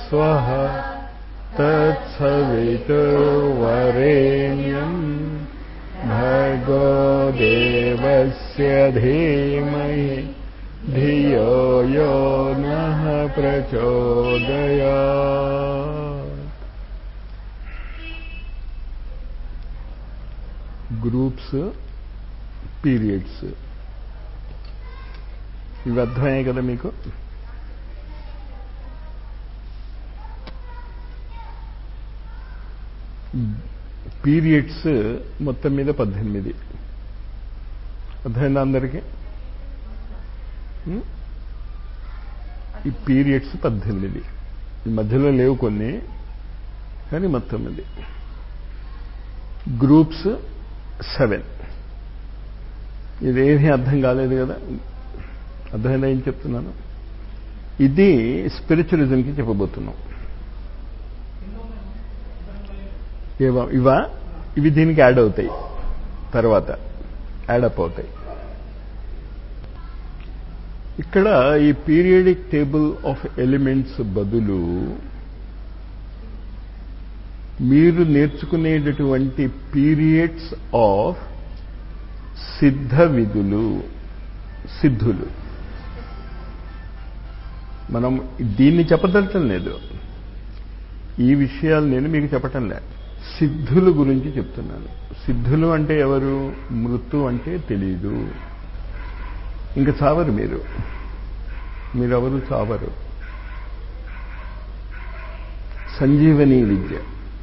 स्वः तत्सवितुर्वरेण्यम् भर्गो देवस्य धीमहि धियो यो नः प्रचोदयात् గ్రూప్స్ పీరియడ్స్ ఇవి అర్థమయ్యాయి కదా మీకు పీరియడ్స్ మొత్తం మీద పద్దెనిమిది అర్థమైందా అందరికీ ఉం? ఈ పీరియడ్స్ పద్దెనిమిది ఈ మధ్యలో లేవు కొన్ని కానీ మొత్తం ఇది గ్రూప్స్ సెవెన్ ఇదేమీ అర్థం కాలేదు కదా అర్థమైందా ఏం చెప్తున్నాను ఇది స్పిరిచువలిజంకి చెప్పబోతున్నాం ఇవ ఇవా ఇవి దీనికి యాడ్ అవుతాయి తర్వాత యాడప్ అవుతాయి ఇక్కడ ఈ పీరియడిక్ టేబుల్ ఆఫ్ ఎలిమెంట్స్ బదులు మీరు నేర్చుకునేటటువంటి పీరియడ్స్ ఆఫ్ సిద్ధ విధులు సిద్ధులు మనం దీన్ని చెప్పదలటం లేదు ఈ విషయాలు నేను మీకు చెప్పటం లేదు సిద్ధుల గురించి చెప్తున్నాను సిద్ధులు అంటే ఎవరు మృతు అంటే తెలియదు ఇంకా చావరు మీరు మీరెవరు చావరు సంజీవని విద్య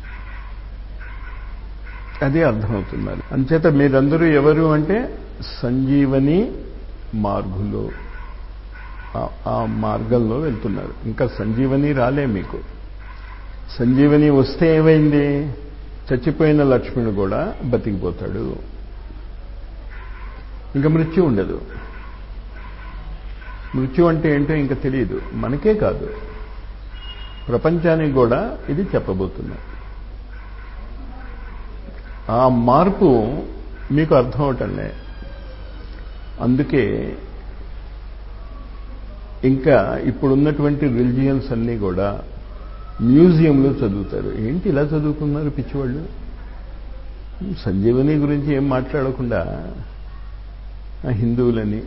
అదే అర్థమవుతున్నారు అంచేత మీరందరూ ఎవరు అంటే సంజీవని మార్గులో ఆ- ఆ మార్గంలో వెళ్తున్నారు ఇంకా సంజీవని రాలే మీకు సంజీవని వస్తే ఏమైంది చచ్చిపోయిన లక్ష్మణుడు కూడా బతికిపోతాడు ఇంకా మృత్యు ఉండదు మృత్యు అంటే ఏంటో ఇంకా తెలియదు మనకే కాదు ప్రపంచానికి కూడా ఇది చెప్పబోతున్నా ఆ మార్పు మీకు అర్థం అవటంలే అందుకే ఇంకా ఇప్పుడున్నటువంటి రిలిజియన్స్ అన్నీ కూడా మ్యూజియంలో చదువుతారు ఏంటి ఇలా చదువుకున్నారు పిచ్చివాళ్ళు సంజీవని గురించి ఏం మాట్లాడకుండా ఆ హిందువులని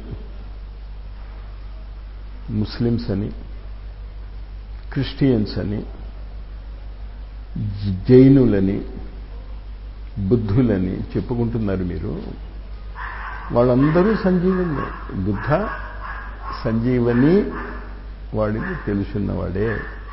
ముస్లిమ్స్ అని క్రిస్టియన్స్ అని జ- జైనులని బుద్ధులని చెప్పుకుంటున్నారు మీరు వాళ్ళందరూ సంజీవని బుద్ధ సంజీవని వాడికి తెలుసున్నవాడే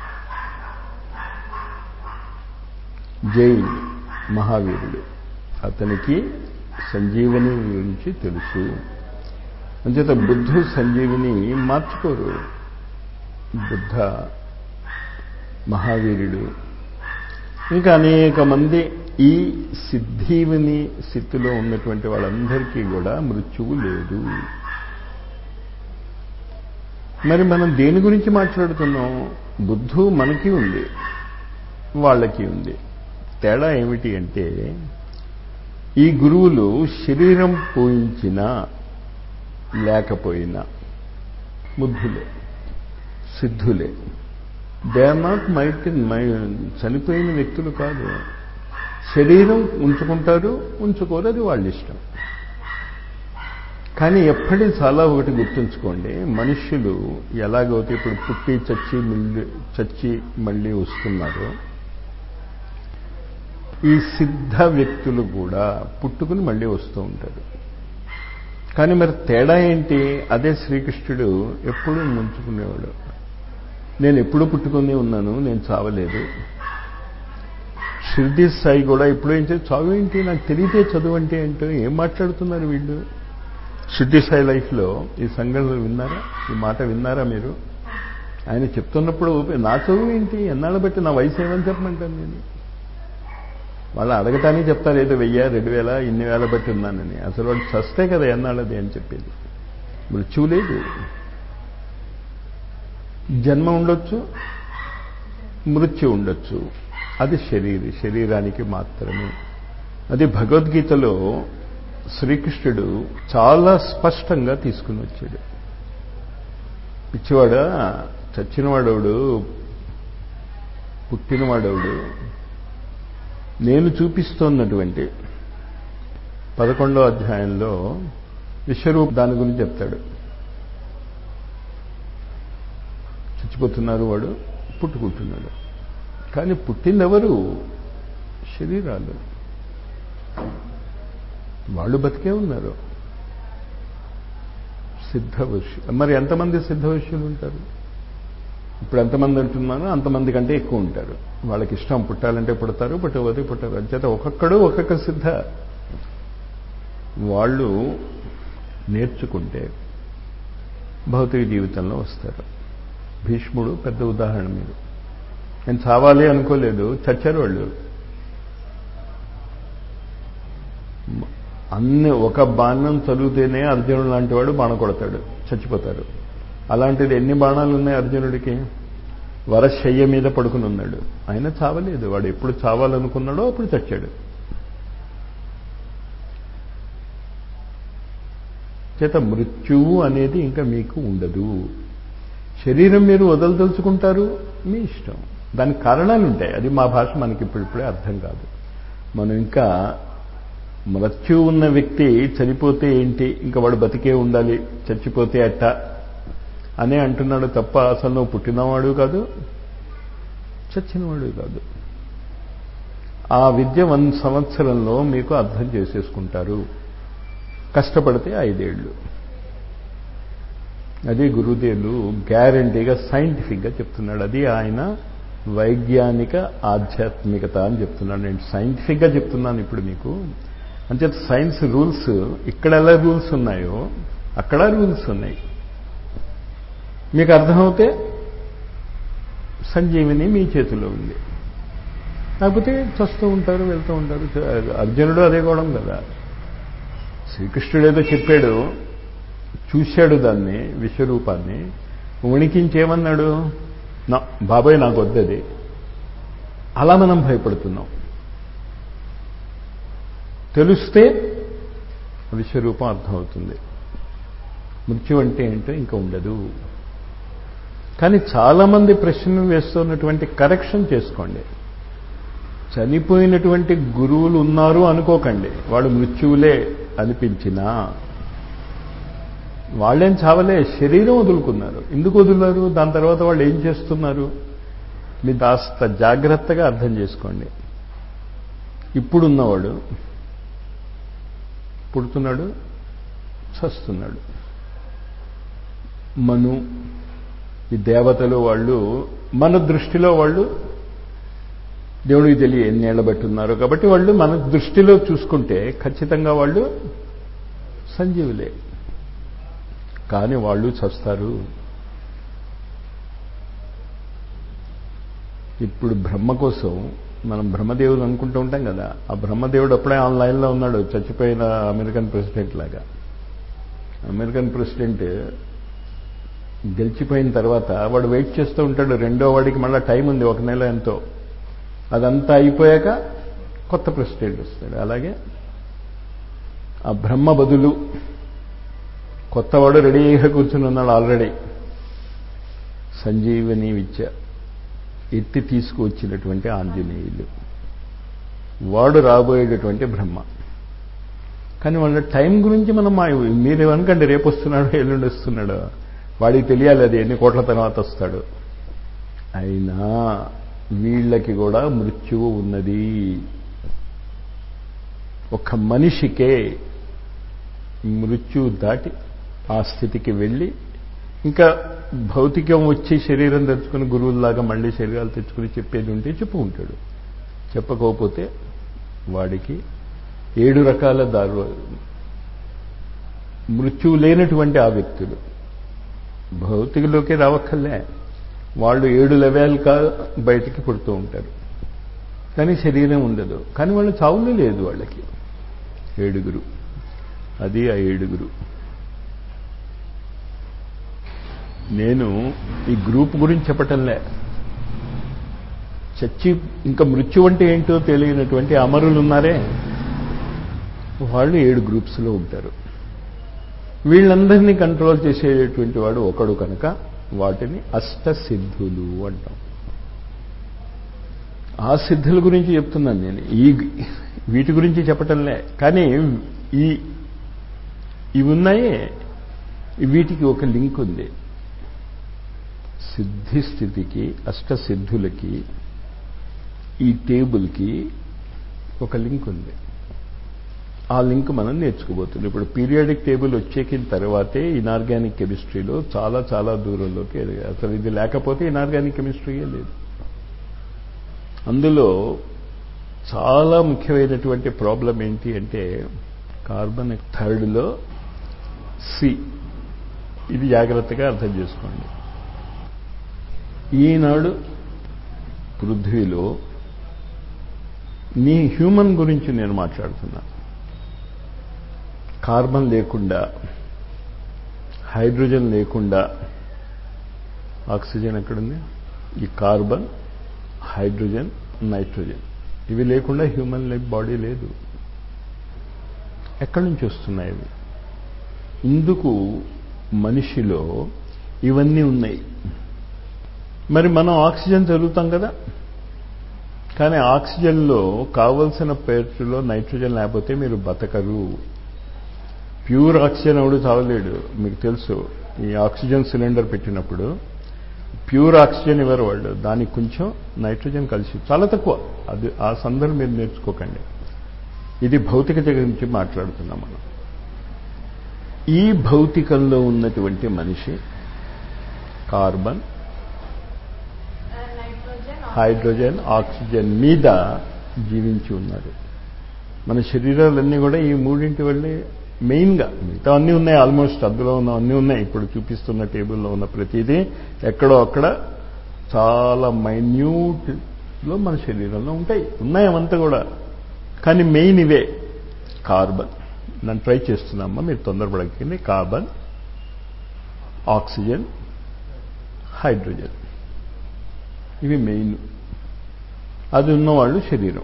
జైన్ మహావీరుడు అతనికి సంజీవని గురించి తెలుసు అంచేత బుద్ధు సంజీవిని మార్చుకోరు బుద్ధ మహావీరుడు ఇంకా అనేక మంది ఈ సిద్ధీవిని స్థితిలో ఉన్నటువంటి వాళ్ళందరికీ కూడా మృత్యువు లేదు మరి మనం దేని గురించి మాట్లాడుతున్నాం బుద్ధు మనకి ఉంది వాళ్ళకి ఉంది తేడా ఏమిటి అంటే ఈ గురువులు శరీరం పోయించినా లేకపోయినా బుద్ధులే సిద్ధులే they are not might my చనిపోయిన వ్యక్తులు కాదు శరీరం ఉంచుకుంటారు ఉంచుకోరు అది వాళ్ళ ఇష్టం కానీ ఎప్పటి చాలా ఒకటి గుర్తుంచుకోండి మనుష్యులు ఎలాగైతే ఇప్పుడు పుట్టి చచ్చి మళ్ళీ చచ్చి మళ్ళీ వస్తున్నారు ఈ సిద్ధ వ్యక్తులు కూడా పుట్టుకుని మళ్ళీ వస్తూ ఉంటారు కానీ మరి తేడా ఏంటి అదే శ్రీకృష్ణుడు ఎప్పుడూ ముంచుకునేవాడు నేను ఎప్పుడూ పుట్టుకుని ఉన్నాను నేను చావలేదు షిర్డీ సాయి కూడా ఇప్పుడు ఏంటి చావు ఏంటి నాకు తెలియతే చదువు అంటే ఏంటో ఏం మాట్లాడుతున్నారు వీళ్ళు షిర్డీ సాయి లైఫ్లో ఈ సంఘటనలు విన్నారా ఈ మాట విన్నారా మీరు ఆయన చెప్తున్నప్పుడు నా చదువు ఏంటి ఎన్నాళ్ళ బట్టి నా వయసు ఏమని చెప్పమంటాను నేను వాళ్ళు అడగటానికి చెప్తారు ఏదో వెయ్యి రెండు వేల ఇన్ని వేల బట్టి ఉన్నానని అసలు వాడు చస్తే కదా ఎన్నాళ్ళది అని చెప్పేది మృత్యువు లేదు జన్మ ఉండొచ్చు మృత్యు ఉండొచ్చు అది శరీరి శరీరానికి మాత్రమే అది భగవద్గీతలో శ్రీకృష్ణుడు చాలా స్పష్టంగా తీసుకుని వచ్చాడు పిచ్చివాడా చచ్చినవాడవుడు పుట్టినవాడవుడు నేను చూపిస్తున్నటువంటి పదకొండో అధ్యాయంలో విశ్వరూప్ దాని గురించి చెప్తాడు చచ్చిపోతున్నారు వాడు పుట్టుకుంటున్నాడు కానీ పుట్టిందెవరు శరీరాలు వాళ్ళు బతికే ఉన్నారు సిద్ధవృషి మరి ఎంతమంది సిద్ధవృషులు ఉంటారు ఇప్పుడు ఎంతమంది అంటున్నారో అంతమంది కంటే ఎక్కువ ఉంటారు వాళ్ళకి ఇష్టం పుట్టాలంటే పుడతారు పుట్టవతే పుట్టారు అంచేత ఒక్కొక్కడు ఒక్కొక్క సిద్ధ వాళ్ళు నేర్చుకుంటే భౌతిక జీవితంలో వస్తారు భీష్ముడు పెద్ద ఉదాహరణ మీరు నేను చావాలి అనుకోలేదు చచ్చారు వాళ్ళు అన్ని ఒక బాణం చదివితేనే అర్జునుడు లాంటి వాడు బాణ కొడతాడు చచ్చిపోతారు అలాంటిది ఎన్ని బాణాలు ఉన్నాయి అర్జునుడికి వరశయ్య మీద పడుకుని ఉన్నాడు ఆయన చావలేదు వాడు ఎప్పుడు చావాలనుకున్నాడో అప్పుడు చచ్చాడు చేత మృత్యువు అనేది ఇంకా మీకు ఉండదు శరీరం మీరు వదలదలుచుకుంటారు మీ ఇష్టం దానికి కారణాలు ఉంటాయి అది మా భాష మనకి ఇప్పుడిప్పుడే అర్థం కాదు మనం ఇంకా మృత్యు ఉన్న వ్యక్తి చనిపోతే ఏంటి ఇంకా వాడు బతికే ఉండాలి చచ్చిపోతే అట్ట అనే అంటున్నాడు తప్ప అసలు నువ్వు పుట్టినవాడు కాదు చచ్చినవాడు కాదు ఆ విద్య వన్ సంవత్సరంలో మీకు అర్థం చేసేసుకుంటారు కష్టపడితే ఐదేళ్లు అది గురుదేవులు గ్యారంటీగా సైంటిఫిక్గా చెప్తున్నాడు అది ఆయన వైజ్ఞానిక ఆధ్యాత్మికత అని చెప్తున్నాడు నేను సైంటిఫిక్గా చెప్తున్నాను ఇప్పుడు మీకు అంచేత సైన్స్ రూల్స్ ఇక్కడ ఎలా రూల్స్ ఉన్నాయో అక్కడ రూల్స్ ఉన్నాయి మీకు అర్థమవుతే సంజీవిని మీ చేతిలో ఉంది కాకపోతే చస్తూ ఉంటారు వెళ్తూ ఉంటారు అర్జునుడు అదే గోడం కదా శ్రీకృష్ణుడు ఏదో చెప్పాడు చూశాడు దాన్ని విశ్వరూపాన్ని వణికించేమన్నాడు నా బాబాయ్ నాకు వద్దది అలా మనం భయపడుతున్నాం తెలిస్తే విశ్వరూపం అర్థమవుతుంది మృత్యు అంటే ఏంటో ఇంకా ఉండదు కానీ చాలామంది ప్రశ్నలు వేస్తున్నటువంటి కరెక్షన్ చేసుకోండి చనిపోయినటువంటి గురువులు ఉన్నారు అనుకోకండి వాడు మృత్యువులే అనిపించినా వాళ్ళేం చావలే శరీరం వదులుకున్నారు ఎందుకు వదులున్నారు దాని తర్వాత వాళ్ళు ఏం చేస్తున్నారు మీరు కాస్త జాగ్రత్తగా అర్థం చేసుకోండి ఇప్పుడున్నవాడు పుడుతున్నాడు చస్తున్నాడు మను ఈ దేవతలు వాళ్ళు మన దృష్టిలో వాళ్ళు దేవుడికి తెలియ ఎన్నేళ్ల బట్టి ఉన్నారు కాబట్టి వాళ్ళు మన దృష్టిలో చూసుకుంటే ఖచ్చితంగా వాళ్ళు సంజీవులే కానీ వాళ్ళు చస్తారు ఇప్పుడు బ్రహ్మ కోసం మనం బ్రహ్మదేవుడు అనుకుంటూ ఉంటాం కదా ఆ బ్రహ్మదేవుడు అప్పుడే ఆన్లైన్లో ఉన్నాడు చచ్చిపోయిన అమెరికన్ ప్రెసిడెంట్ లాగా అమెరికన్ ప్రెసిడెంట్ గెలిచిపోయిన తర్వాత వాడు వెయిట్ చేస్తూ ఉంటాడు రెండో వాడికి మళ్ళీ టైం ఉంది ఒక నెల ఎంతో అదంతా అయిపోయాక కొత్త ప్రెసిడెంట్ వస్తాడు అలాగే ఆ బ్రహ్మ బదులు కొత్తవాడు రెడీగా కూర్చుని ఉన్నాడు ఆల్రెడీ సంజీవని విద్య ఎత్తి తీసుకువచ్చినటువంటి ఆంజనేయులు వాడు రాబోయేటటువంటి బ్రహ్మ కానీ వాళ్ళ టైం గురించి మనం మీరేమనుకండి రేపు వస్తున్నాడో ఎల్లుండి వస్తున్నాడో వాడికి తెలియాలి అది ఎన్ని కోట్ల తర్వాత వస్తాడు అయినా వీళ్ళకి కూడా మృత్యువు ఉన్నది ఒక మనిషికే మృత్యువు దాటి ఆ స్థితికి వెళ్ళి ఇంకా భౌతికం వచ్చి శరీరం తెచ్చుకుని గురువుల్లాగా మళ్ళీ శరీరాలు తెచ్చుకుని చెప్పేది ఉంటే చెప్పుకుంటాడు చెప్పకపోతే వాడికి ఏడు రకాల దారు మృత్యువు లేనటువంటి ఆ వ్యక్తులు భౌతికలోకి రావక్కర్లే వాళ్ళు ఏడు లెవెల్గా బయటికి పుడుతూ ఉంటారు కానీ శరీరం ఉండదు కానీ వాళ్ళు చావులే లేదు వాళ్ళకి ఏడుగురు అది ఆ ఏడుగురు నేను ఈ గ్రూప్ గురించి చెప్పటంలే చచ్చి ఇంకా మృత్యు అంటే ఏంటో తెలియనటువంటి అమరులు ఉన్నారే వాళ్ళు ఏడు గ్రూప్స్లో ఉంటారు వీళ్ళందరినీ కంట్రోల్ చేసేటటువంటి వాడు ఒకడు కనుక వాటిని అష్టసిద్ధులు అంటాం ఆ సిద్ధుల గురించి చెప్తున్నాను నేను ఈ వీటి గురించి చెప్పటంలే కానీ ఈ ఇవి ఉన్నాయి వీటికి ఒక లింక్ ఉంది సిద్ధి స్థితికి అష్టసిద్ధులకి ఈ టేబుల్కి ఒక లింక్ ఉంది ఆ లింక్ మనం నేర్చుకోబోతున్నాం ఇప్పుడు పీరియాడిక్ టేబుల్ వచ్చేకిన తర్వాతే ఇనార్గానిక్ కెమిస్ట్రీలో చాలా చాలా దూరంలోకి ఎదిగా అసలు ఇది లేకపోతే ఇనార్గానిక్ కెమిస్ట్రీయే లేదు అందులో చాలా ముఖ్యమైనటువంటి ప్రాబ్లం ఏంటి అంటే కార్బన్ థర్డ్లో సి ఇది జాగ్రత్తగా అర్థం చేసుకోండి ఈనాడు పృథ్వీలో నీ హ్యూమన్ గురించి నేను మాట్లాడుతున్నా కార్బన్ లేకుండా హైడ్రోజన్ లేకుండా ఆక్సిజన్ ఎక్కడుంది ఈ కార్బన్ హైడ్రోజన్ నైట్రోజన్ ఇవి లేకుండా హ్యూమన్ లైఫ్ బాడీ లేదు ఎక్కడి నుంచి వస్తున్నాయి ఇవి ఇందుకు మనిషిలో ఇవన్నీ ఉన్నాయి మరి మనం ఆక్సిజన్ చదువుతాం కదా కానీ ఆక్సిజన్లో కావలసిన పేరులో నైట్రోజన్ లేకపోతే మీరు బతకరు ప్యూర్ ఆక్సిజన్ ఎవడు చావలేడు మీకు తెలుసు ఈ ఆక్సిజన్ సిలిండర్ పెట్టినప్పుడు ప్యూర్ ఆక్సిజన్ ఇవ్వరు వాళ్ళు దానికి కొంచెం నైట్రోజన్ కలిసి చాలా తక్కువ అది ఆ సందర్భం మీరు నేర్చుకోకండి ఇది భౌతికత గురించి మాట్లాడుతున్నాం మనం ఈ భౌతికంలో ఉన్నటువంటి మనిషి కార్బన్ హైడ్రోజన్ ఆక్సిజన్ మీద జీవించి ఉన్నారు మన శరీరాలన్నీ కూడా ఈ మూడింటి వల్లే మెయిన్గా మిగతా అన్నీ ఉన్నాయి ఆల్మోస్ట్ అందులో ఉన్న అన్నీ ఉన్నాయి ఇప్పుడు చూపిస్తున్న టేబుల్లో ఉన్న ప్రతిదీ ఎక్కడో అక్కడ చాలా మైన్యూట్లో మన శరీరంలో ఉంటాయి ఉన్నాయి అవంతా కూడా కానీ మెయిన్ ఇవే కార్బన్ నన్ను ట్రై చేస్తున్నామ్మా మీరు తొందరపడకండి కార్బన్ ఆక్సిజన్ హైడ్రోజన్ ఇవి మెయిన్ అది ఉన్నవాళ్ళు శరీరం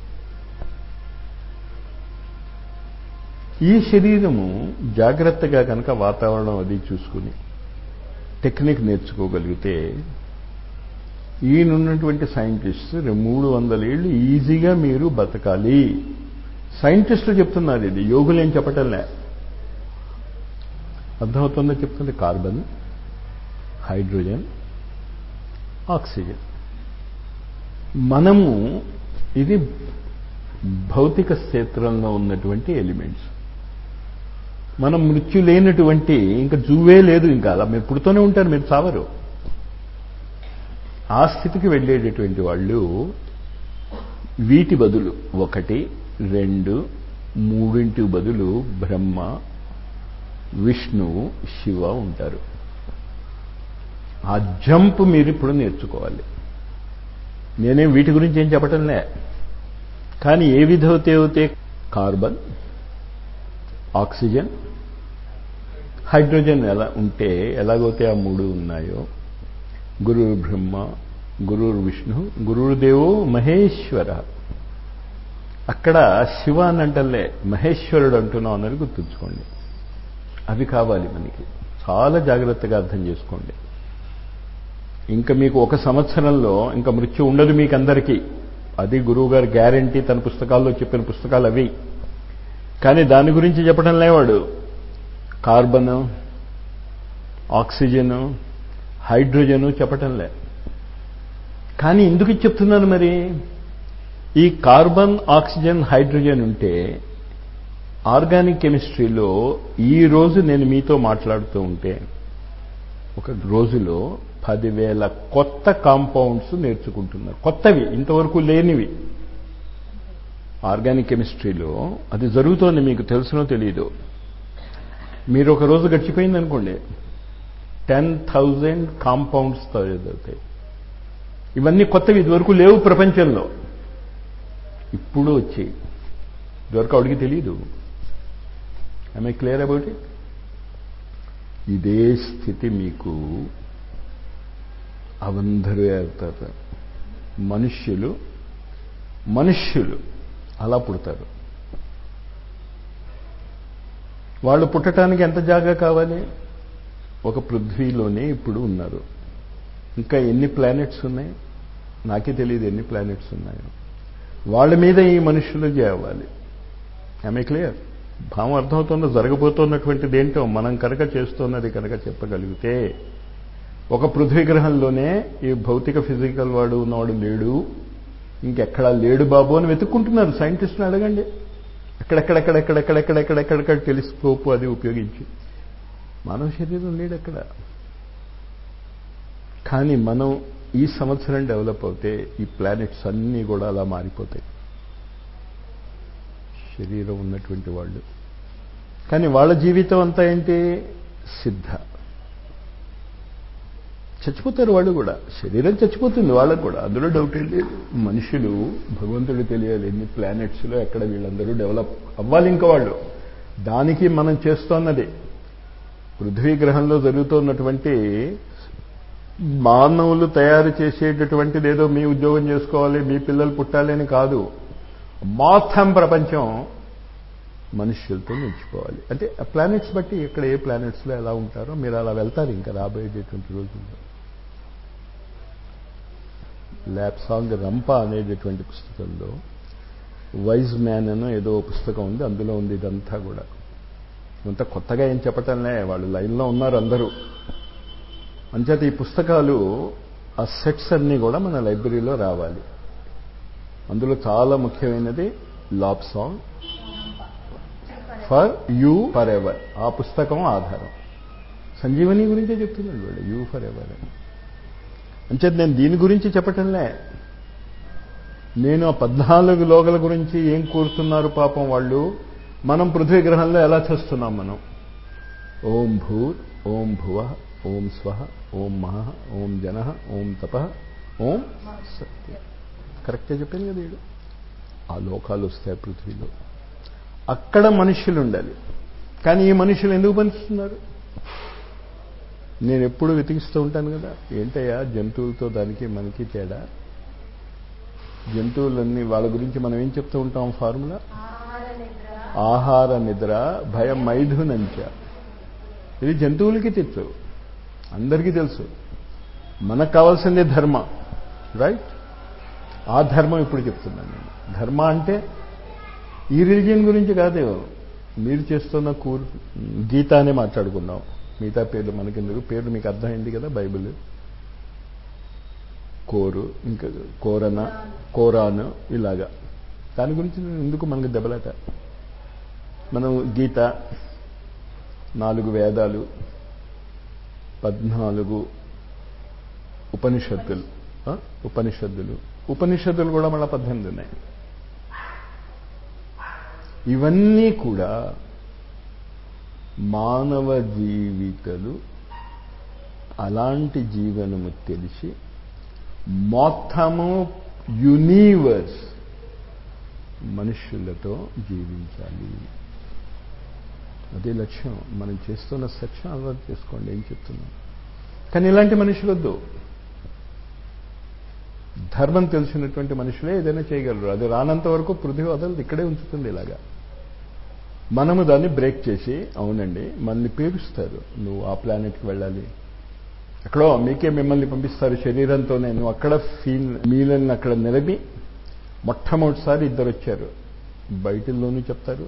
ఈ శరీరము జాగ్రత్తగా కనుక వాతావరణం అది చూసుకుని టెక్నిక్ నేర్చుకోగలిగితే ఈయనున్నటువంటి సైంటిస్ట్ మూడు వందల ఏళ్ళు ఈజీగా మీరు బతకాలి సైంటిస్టులు చెప్తున్నారు ఇది యోగులు ఏం చెప్పటంలే అర్థమవుతుందో చెప్తుంది కార్బన్ హైడ్రోజన్ ఆక్సిజన్ మనము ఇది భౌతిక క్షేత్రంలో ఉన్నటువంటి ఎలిమెంట్స్ మనం మృత్యు లేనటువంటి ఇంకా జువే లేదు ఇంకా అలా మీరు పుడుతూనే ఉంటారు మీరు చావరు ఆ స్థితికి వెళ్ళేటటువంటి వాళ్ళు వీటి బదులు ఒకటి రెండు మూడింటి బదులు బ్రహ్మ విష్ణువు శివ ఉంటారు ఆ జంప్ మీరు ఇప్పుడు నేర్చుకోవాలి నేనేం వీటి గురించి ఏం చెప్పటంలే కానీ ఏ విధవుతే అవుతే కార్బన్ ఆక్సిజన్ హైడ్రోజన్ ఎలా ఉంటే ఎలాగైతే ఆ మూడు ఉన్నాయో గురువు బ్రహ్మ గురువు విష్ణు గురుదేవో మహేశ్వర అక్కడ శివ అని అంటలే మహేశ్వరుడు అంటున్నాం అన్నది గుర్తుంచుకోండి అవి కావాలి మనకి చాలా జాగ్రత్తగా అర్థం చేసుకోండి ఇంకా మీకు ఒక సంవత్సరంలో ఇంకా మృత్యు ఉండదు మీకు అందరికీ అది గురువుగారు గ్యారంటీ తన పుస్తకాల్లో చెప్పిన పుస్తకాలు అవి కానీ దాని గురించి చెప్పడం లేవాడు కార్బన్ ఆక్సిజన్ హైడ్రోజను చెప్పటంలే కానీ ఎందుకు చెప్తున్నాను మరి ఈ కార్బన్ ఆక్సిజన్ హైడ్రోజన్ ఉంటే ఆర్గానిక్ కెమిస్ట్రీలో ఈ రోజు నేను మీతో మాట్లాడుతూ ఉంటే ఒక రోజులో పదివేల కొత్త కాంపౌండ్స్ నేర్చుకుంటున్నారు కొత్తవి ఇంతవరకు లేనివి ఆర్గానిక్ కెమిస్ట్రీలో అది జరుగుతోంది మీకు తెలుసునో తెలియదు మీరు ఒక రోజు గడిచిపోయింది అనుకోండి టెన్ థౌజండ్ కాంపౌండ్స్ చదువుతాయి ఇవన్నీ కొత్తవి ఇదివరకు లేవు ప్రపంచంలో ఇప్పుడు వచ్చి ఇదివరకు అడిగి తెలియదు ఐ క్లియర్ అబౌట్ ఇట్ ఇదే స్థితి మీకు అవందరూ ఏర్తారు మనుష్యులు మనుష్యులు అలా పుడతారు వాళ్ళు పుట్టడానికి ఎంత జాగా కావాలి ఒక పృథ్వీలోనే ఇప్పుడు ఉన్నారు ఇంకా ఎన్ని ప్లానెట్స్ ఉన్నాయి నాకే తెలియదు ఎన్ని ప్లానెట్స్ ఉన్నాయో వాళ్ళ మీద ఈ మనుషులు చేయాలి ఆమె క్లియర్ భావం అర్థమవుతుందో జరగబోతున్నటువంటిది ఏంటో మనం కనుక చేస్తున్నది కనుక చెప్పగలిగితే ఒక పృథ్వీ గ్రహంలోనే ఈ భౌతిక ఫిజికల్ వాడు ఉన్నవాడు లేడు ఇంకెక్కడా లేడు బాబు అని వెతుక్కుంటున్నారు సైంటిస్టుని అడగండి ఎక్కడెక్కడెక్కడెక్కడెక్కడెక్కడెక్కడ టెలిస్కోప్ అది ఉపయోగించి మానవ శరీరం లేడు అక్కడ కానీ మనం ఈ సంవత్సరం డెవలప్ అవుతే ఈ ప్లానెట్స్ అన్నీ కూడా అలా మారిపోతాయి శరీరం ఉన్నటువంటి వాళ్ళు కానీ వాళ్ళ జీవితం అంతా ఏంటి సిద్ధ చచ్చిపోతారు వాళ్ళు కూడా శరీరం చచ్చిపోతుంది వాళ్ళకు కూడా అందులో డౌట్ ఏంటి మనుషులు భగవంతుడు తెలియాలి ఎన్ని ప్లానెట్స్లో ఎక్కడ వీళ్ళందరూ డెవలప్ అవ్వాలి ఇంకా వాళ్ళు దానికి మనం చేస్తున్నది పృథ్వీ గ్రహంలో జరుగుతున్నటువంటి మానవులు తయారు చేసేటటువంటిది ఏదో మీ ఉద్యోగం చేసుకోవాలి మీ పిల్లలు పుట్టాలి అని కాదు మొత్తం ప్రపంచం మనుష్యులతో నిలిచిపోవాలి అంటే ప్లానెట్స్ బట్టి ఇక్కడ ఏ ప్లానెట్స్లో ఎలా ఉంటారో మీరు అలా వెళ్తారు ఇంకా రాబోయేటటువంటి రోజుల్లో ల్యాబ్ సాంగ్ రంప అనేటటువంటి పుస్తకంలో వైజ్ మ్యాన్ అని ఏదో పుస్తకం ఉంది అందులో ఉంది ఇదంతా కూడా ఇంత కొత్తగా ఏం చెప్పటంలే వాళ్ళు లైన్లో ఉన్నారు అందరూ అంచేత ఈ పుస్తకాలు ఆ సెట్స్ అన్నీ కూడా మన లైబ్రరీలో రావాలి అందులో చాలా ముఖ్యమైనది love song for you forever ఆ పుస్తకం ఆధారం సంజీవని గురించే చెప్తున్నాడు వీళ్ళు యూ ఫర్ ఎవర్ అని అంచేత నేను దీని గురించి చెప్పటంలే నేను ఆ పద్నాలుగు లోకల గురించి ఏం కోరుతున్నారు పాపం వాళ్ళు మనం పృథ్వీ గ్రహంలో ఎలా చేస్తున్నాం మనం ఓం భూర్ ఓం భువ ఓం స్వ ఓం మహ ఓం జన ఓం తప ఓం సత్య కరెక్టే చెప్పాను కదా వీడు ఆ లోకాలు వస్తాయి పృథ్వీలో అక్కడ మనుషులు ఉండాలి కానీ ఈ మనుషులు ఎందుకు పనిస్తున్నారు నేను ఎప్పుడు వెతికిస్తూ ఉంటాను కదా ఏంటయ్యా జంతువులతో దానికి మనకి తేడా జంతువులన్నీ వాళ్ళ గురించి మనం ఏం చెప్తూ ఉంటాం ఫార్ములా ఆహార నిద్ర భయం మైథునంచ ఇది జంతువులకి తెచ్చు అందరికీ తెలుసు మనకు కావాల్సిందే ధర్మ రైట్ ఆ ధర్మం ఇప్పుడు చెప్తున్నాను నేను ధర్మ అంటే ఈ రిలీజియన్ గురించి కాదు మీరు చేస్తున్న కూర్ గీత అనే మాట్లాడుకున్నాం మిగతా పేర్లు మనకెందుకు పేర్లు మీకు అర్థమైంది కదా బైబిల్ కోరు ఇంకా కోరన కోరాను ఇలాగా దాని గురించి ఎందుకు మనకు దెబ్బలాట మనం గీత నాలుగు వేదాలు పద్నాలుగు ఉపనిషత్తులు ఉపనిషత్తులు ఉపనిషత్తులు కూడా మళ్ళీ పద్దెనిమిది ఉన్నాయి ఇవన్నీ కూడా మానవ జీవితలు అలాంటి జీవనము తెలిసి మొత్తము యూనివర్స్ మనుష్యులతో జీవించాలి అదే లక్ష్యం మనం చేస్తున్న సత్యం అలవాటు చేసుకోండి ఏం చెప్తున్నాం కానీ ఇలాంటి మనుషులు వద్దు ధర్మం తెలిసినటువంటి మనుషులే ఏదైనా చేయగలరు అది రానంత వరకు పృథ్వీ వదలదు ఇక్కడే ఉంచుతుంది ఇలాగా మనము దాన్ని బ్రేక్ చేసి అవునండి మనల్ని పేరుస్తారు నువ్వు ఆ ప్లానెట్కి వెళ్ళాలి ఎక్కడో మీకే మిమ్మల్ని పంపిస్తారు శరీరంతోనే నువ్వు అక్కడ ఫీల్ మీలని అక్కడ నిలబి మొట్టమొదటిసారి ఇద్దరు వచ్చారు బయటిల్లోనూ చెప్తారు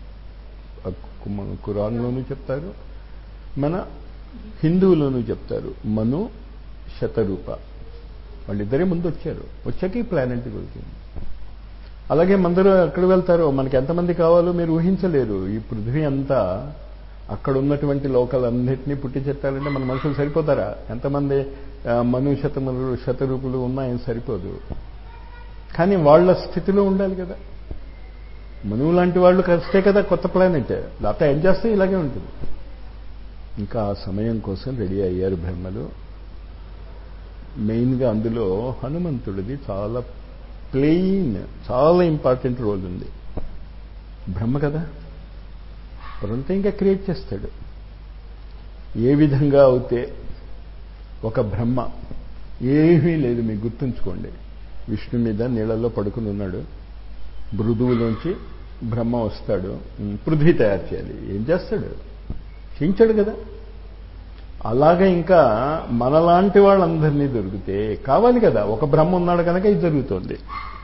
కురాన్లోనూ చెప్తారు మన హిందువులోనూ చెప్తారు మను శతరూప వాళ్ళిద్దరే ముందు వచ్చారు వచ్చాక ఈ ప్లానెట్ దొరికింది అలాగే మందరూ ఎక్కడ వెళ్తారో మనకి ఎంతమంది కావాలో మీరు ఊహించలేరు ఈ పృథ్వీ అంతా అక్కడ ఉన్నటువంటి లోకాలన్నింటినీ పుట్టి చెట్టాలంటే మన మనుషులు సరిపోతారా ఎంతమంది మను శతములు శతరూపులు ఉన్నాయని సరిపోదు కానీ వాళ్ళ స్థితిలో ఉండాలి కదా మనువు లాంటి వాళ్ళు కలిస్తే కదా కొత్త ప్లానెట్ లేకపోతే ఏం చేస్తే ఇలాగే ఉంటుంది ఇంకా ఆ సమయం కోసం రెడీ అయ్యారు బ్రహ్మలు మెయిన్గా అందులో హనుమంతుడిది చాలా ప్లెయిన్ చాలా ఇంపార్టెంట్ రోల్ ఉంది బ్రహ్మ కదా పరంతా ఇంకా క్రియేట్ చేస్తాడు ఏ విధంగా అవుతే ఒక బ్రహ్మ ఏమీ లేదు మీకు గుర్తుంచుకోండి విష్ణు మీద నీళ్ళల్లో పడుకుని ఉన్నాడు మృదువులోంచి బ్రహ్మ వస్తాడు పృథ్వీ తయారు చేయాలి ఏం చేస్తాడు చేయించాడు కదా అలాగే ఇంకా మనలాంటి వాళ్ళందరినీ దొరికితే కావాలి కదా ఒక బ్రహ్మ ఉన్నాడు కనుక ఇది జరుగుతోంది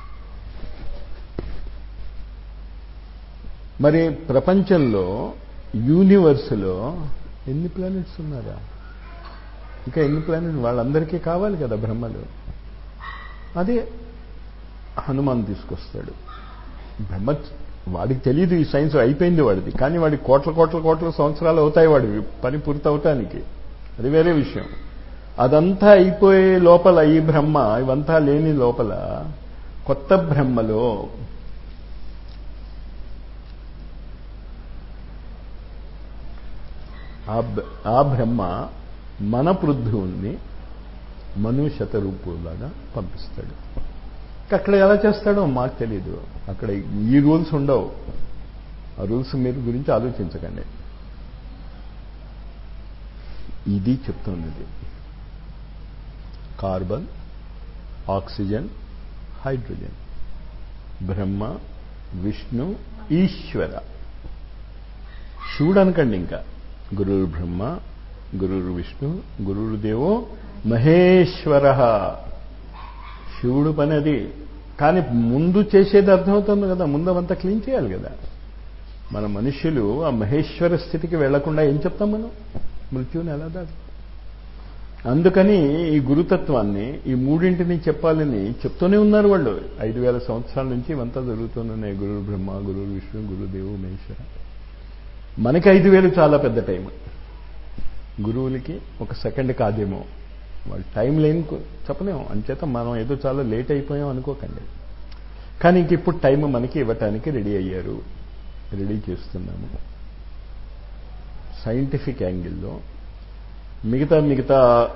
మరి ప్రపంచంలో యూనివర్స్లో ఎన్ని ప్లానెట్స్ ఉన్నారా ఇంకా ఎన్ని ప్లానెట్ వాళ్ళందరికీ కావాలి కదా బ్రహ్మలు అదే హనుమాన్ తీసుకొస్తాడు బ్రహ్మ వాడికి తెలియదు ఈ సైన్స్ అయిపోయింది వాడిది కానీ వాడికి కోట్ల కోట్ల కోట్ల సంవత్సరాలు అవుతాయి వాడివి పని పూర్తవటానికి అది వేరే విషయం అదంతా అయిపోయే లోపల ఈ బ్రహ్మ ఇవంతా లేని లోపల కొత్త బ్రహ్మలో ఆ బ్రహ్మ మన పృథ్వుల్ని మను శతరూపులాగా పంపిస్తాడు అక్కడ ఎలా చేస్తాడో మాకు తెలియదు అక్కడ ఈ రూల్స్ ఉండవు ఆ రూల్స్ మీరు గురించి ఆలోచించకండి ఇది చెప్తున్నది carbon oxygen hydrogen Brahma Vishnu Eeswara శివుడు అనకండి ఇంకా గురురు బ్రహ్మ గురురు విష్ణు గురురు దేవో మహేశ్వర శివుడు పని అది కానీ ముందు చేసేది అర్థమవుతుంది కదా ముందు అవంతా క్లీన్ చేయాలి కదా మన మనుష్యులు ఆ మహేశ్వర స్థితికి వెళ్లకుండా ఏం చెప్తాం మనం మృత్యువుని ఎలా దాటి అందుకని ఈ గురుతత్వాన్ని ఈ మూడింటిని చెప్పాలని చెప్తూనే ఉన్నారు వాళ్ళు ఐదు వేల సంవత్సరాల నుంచి ఇవంతా జరుగుతున్నాయి గురు బ్రహ్మ గురు విష్ణు గురుదేవు మహేశ్వర మనకి ఐదు వేలు చాలా పెద్ద టైం గురువులకి ఒక సెకండ్ కాదేమో వాళ్ళు టైం లేని చెప్పలేము అంచేత మనం ఏదో చాలా లేట్ అయిపోయాం అనుకోకండి కానీ ఇంక ఇప్పుడు టైం మనకి ఇవ్వటానికి రెడీ అయ్యారు రెడీ చేస్తున్నాము సైంటిఫిక్ యాంగిల్లో మిగతా మిగతా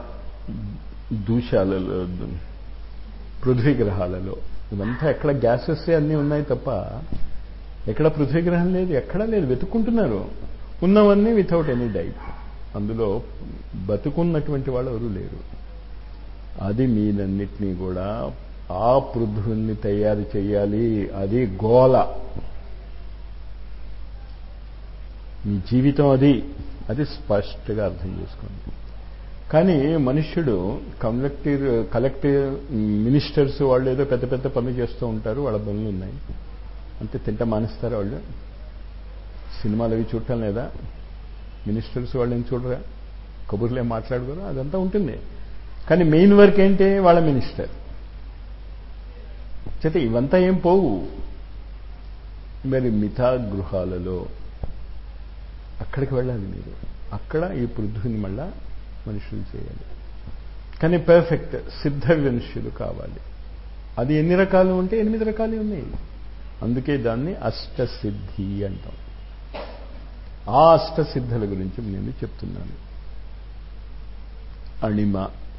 దూషాలలో పృథ్వీ గ్రహాలలో ఇవంతా ఎక్కడ గ్యాసెస్ అన్నీ ఉన్నాయి తప్ప ఎక్కడ పృథ్వీ గ్రహం లేదు ఎక్కడా లేదు వెతుక్కుంటున్నారు ఉన్నవన్నీ వితౌట్ ఎనీ డైట్ అందులో బతుకున్నటువంటి వాళ్ళు ఎవరు లేరు అది మీనన్నిటినీ కూడా ఆ పృథ్వుల్ని తయారు చేయాలి అది గోల మీ జీవితం అది అది స్పష్టంగా అర్థం చేసుకోండి కానీ మనుష్యుడు కలెక్టివ్ కలెక్టివ్ మినిస్టర్స్ వాళ్ళు ఏదో పెద్ద పెద్ద పనులు చేస్తూ ఉంటారు వాళ్ళ పనులు ఉన్నాయి అంతే తింట మానేస్తారా వాళ్ళు సినిమాలు అవి చూడటం లేదా మినిస్టర్స్ వాళ్ళు ఏం చూడరా కబుర్లు ఏం మాట్లాడుకోరు అదంతా ఉంటుంది కానీ మెయిన్ వర్క్ ఏంటి వాళ్ళ మినిస్టర్ చేత ఇవంతా ఏం పోవు మరి మిథా గృహాలలో అక్కడికి వెళ్ళాలి మీరు అక్కడ ఈ పృథ్వీని మళ్ళా మనుషులు చేయాలి కానీ పర్ఫెక్ట్ సిద్ధ మనుష్యులు కావాలి అది ఎన్ని రకాలు ఉంటే ఎనిమిది రకాలు ఉన్నాయి అందుకే దాన్ని అష్టసిద్ధి అంటాం ఆ అష్టసిద్ధుల గురించి నేను చెప్తున్నాను అణిమ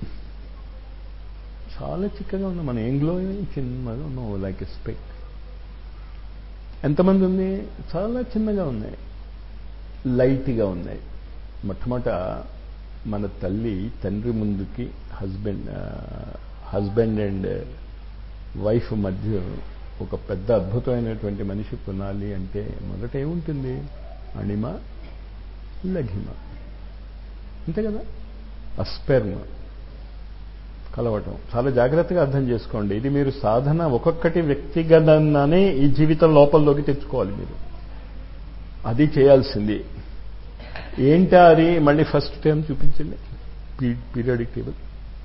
చాలా చిక్కగా ఉంది మన ఏంగ్లో చిన్నగా ఉన్నాం లైక్ స్పెక్ ఎంతమంది ఉంది చాలా చిన్నగా ఉన్నాయి లైట్గా ఉన్నాయి మొట్టమొదట మన తల్లి తండ్రి ముందుకి హస్బెండ్ హస్బెండ్ అండ్ వైఫ్ మధ్య ఒక పెద్ద అద్భుతమైనటువంటి మనిషి కొనాలి అంటే మొదట ఏముంటుంది అణిమ లఘిమ అంతే కదా అస్పెర్మ కలవటం చాలా జాగ్రత్తగా అర్థం చేసుకోండి ఇది మీరు సాధన ఒక్కొక్కటి వ్యక్తిగతంగానే ఈ జీవితం లోపల్లోకి తెచ్చుకోవాలి మీరు అది చేయాల్సింది ఏంటా అది మళ్ళీ ఫస్ట్ టైం చూపించండి పీరియాడిక్ టేబుల్